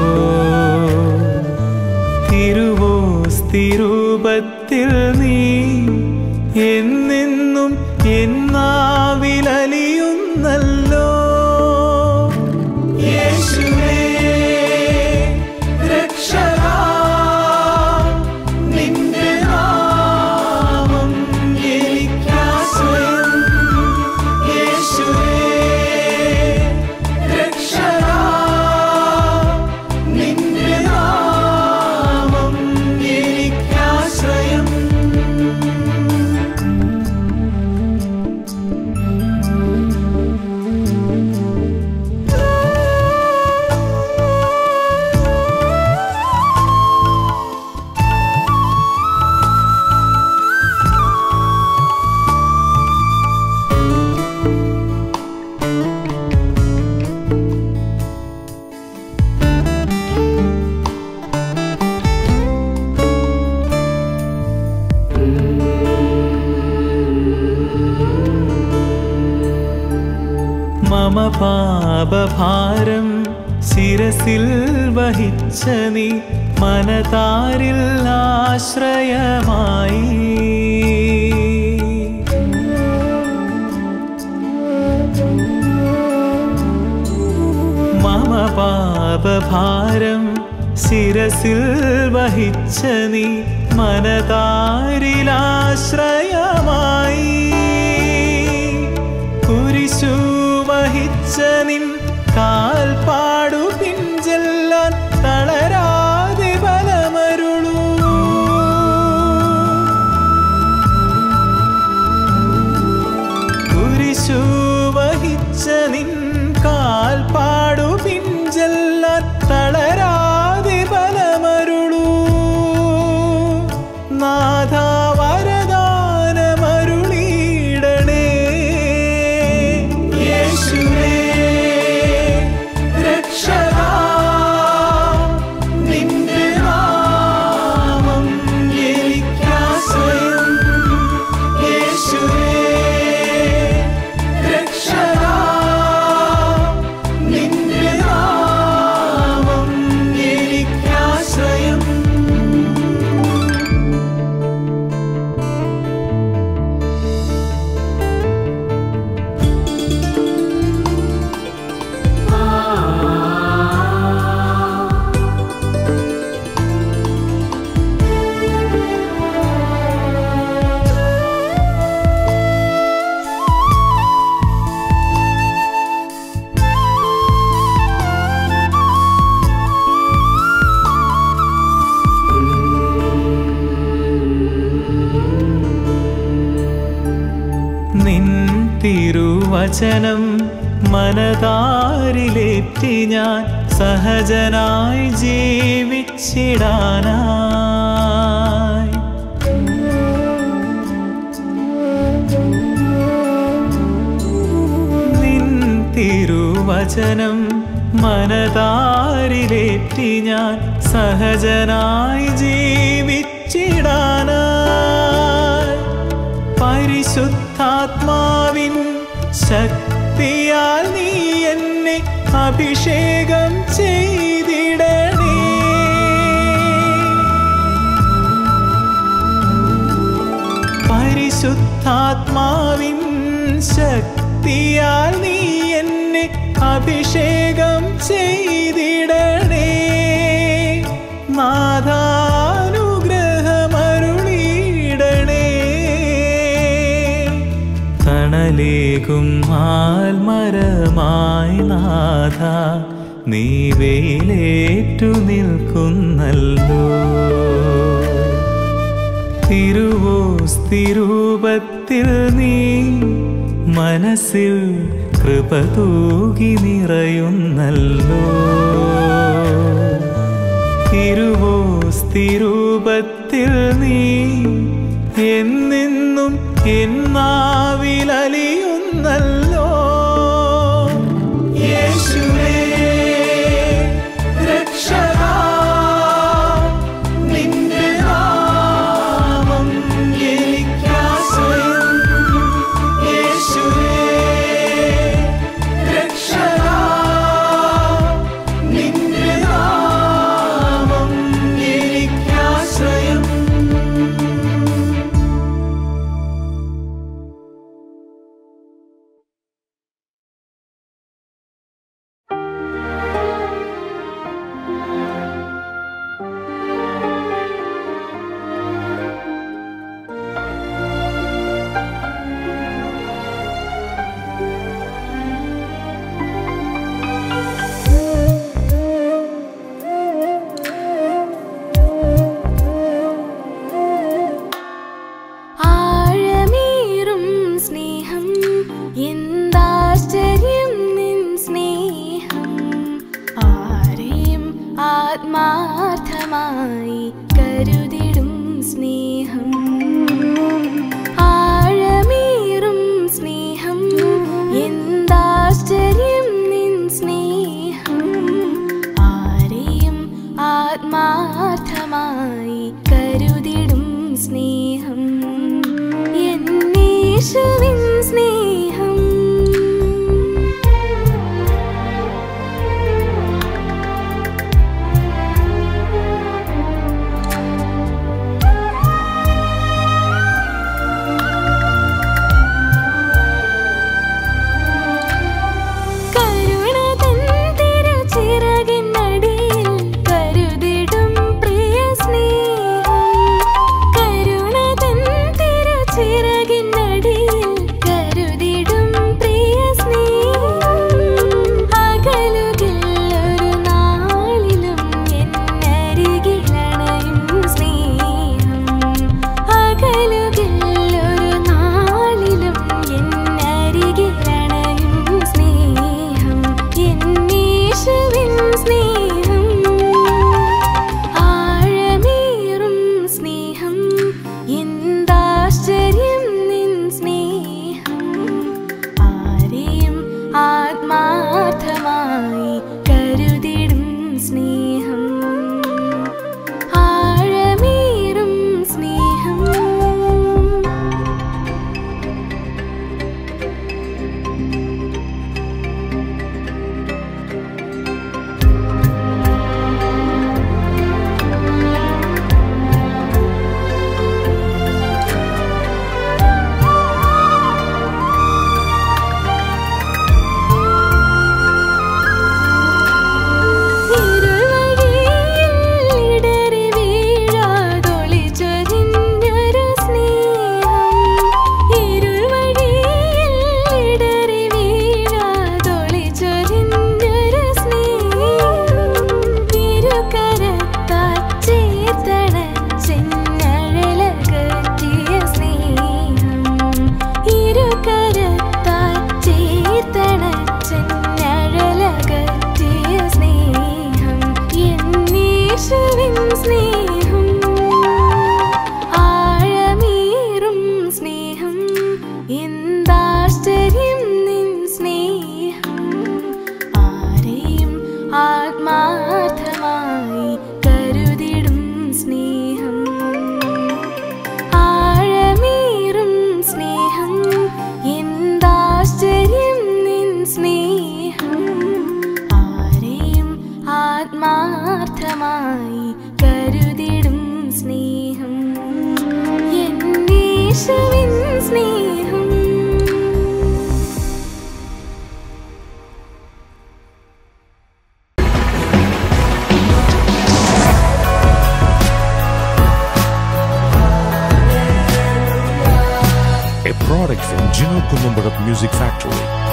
തിരുവോസ്തിരൂപത്തിൽ നീ എന്നെന്നും എന്നാവിലലിയുന്നല്ലോ യേശുവേ രക്ഷകാ നിന്റെ നാമം എനിക്കാശ്രയം യേശുവേ രക്ഷകാ നിന്റെ നാമം എനിക്കാശ്രയം മമ പാപഭാരം ശിരസിൽ വഹിച്ച നീ മനതാരിൽ ആശ്രയമായി മമ പാപഭാരം ശിരസിൽ വഹിച്ച നീ മനതാരിൽ ആശ്രയമായി കുരിശു വഹിച്ച നിൻ കാൽപ്പാടു പിഞ്ചെല്ലാൻ തളരാതെ ബലമരുളൂ കുരിശു വഹിച്ച നിൻ കാൽപ്പാടു പിഞ്ചെല്ലാൻ തളരാതെ ബലമരുളൂ നാഥ വരദാനമരുളീടണേ യേശുവേ രക്ഷകാ നിന്റെ നാമം എനിക്കാശ്രയം യേശുവേ രക്ഷകാ നിന്റെ നാമം എനിക്കാശ്രയം നിൻ തിരുവചനം മനതാരിലേറ്റി ഞാൻ സഹജനായി ജീവിച്ചിടാനായി നിൻ തിരുവചനം മനതാരിലേറ്റി ഞാൻ സഹജനായി ജീവിച്ചിടാനായി പരിശുദ്ധാത്മാവിൻ ശക്തിയാൽ നീ എന്നെ അഭിഷേകം ചെയ്തിടണേ പരിശുദ്ധാത്മാവിൻ ശക്തിയാൽ നീ എന്നെ അഭിഷേകം ചെയ്തിടണേ നാഥാനുഗ്രഹമരുളിയിടണേ തണലേകും ആൽമരമായി നാഥ നീ വെയിലേറ്റു നിൽക്കുന്നല്ലോ തിരുവോസ്തിരൂപത്തിൽ നീ മനസ്സിൽ കൃപ തൂകി നിറയുന്നല്ലോ തിരുവോസ്തിരൂപത്തിൽ നീ എന്നെന്നും എന്നാവിലലിയുന്നല്ലോ യേശുവേ രക്ഷകാ നിന്റെ നാമം എനിക്കാശ്രയം യേശുവേ രക്ഷകാ നിന്റെ നാമം എനിക്കാശ്രയം ആഴമേറും സ്നേഹം എന്താശ്ചര്യം നിൻ സ്നേഹം ആരെയും ആത്മാർത്ഥമായി കരുതിടും സ്നേഹം ആഴമേറും സ്നേഹം എന്താശ്ചര്യം നിൻ സ്നേഹം ആരെയും ആത്മാർത്ഥമായി കരുതിടും സ്നേഹം എന്നേശുവിൻ സ്നേഹം കരുണ തൻ തിരുച്ചിറകിനടിയിൽ കരുതിടും പ്രിയ സ്നേഹം കരുണ തൻ തിരുച്ചിറകിനടിയിൽ കരുതി സ്നേഹം എന്താശ്ചര്യം നിൻ സ്നേഹം ആരെയും ആത്മാർത്ഥമായി കരുതിടും സ്നേഹം ആഴമേറും സ്നേഹം എന്താശ്ചര്യം നിൻ സ്നേഹം ആരെയും ആത്മാർത്ഥമായി കരുതിടും സ്നേഹം എന്നീശവിൻ സ്നേഹം a product from Gino Columbarat Music Factory.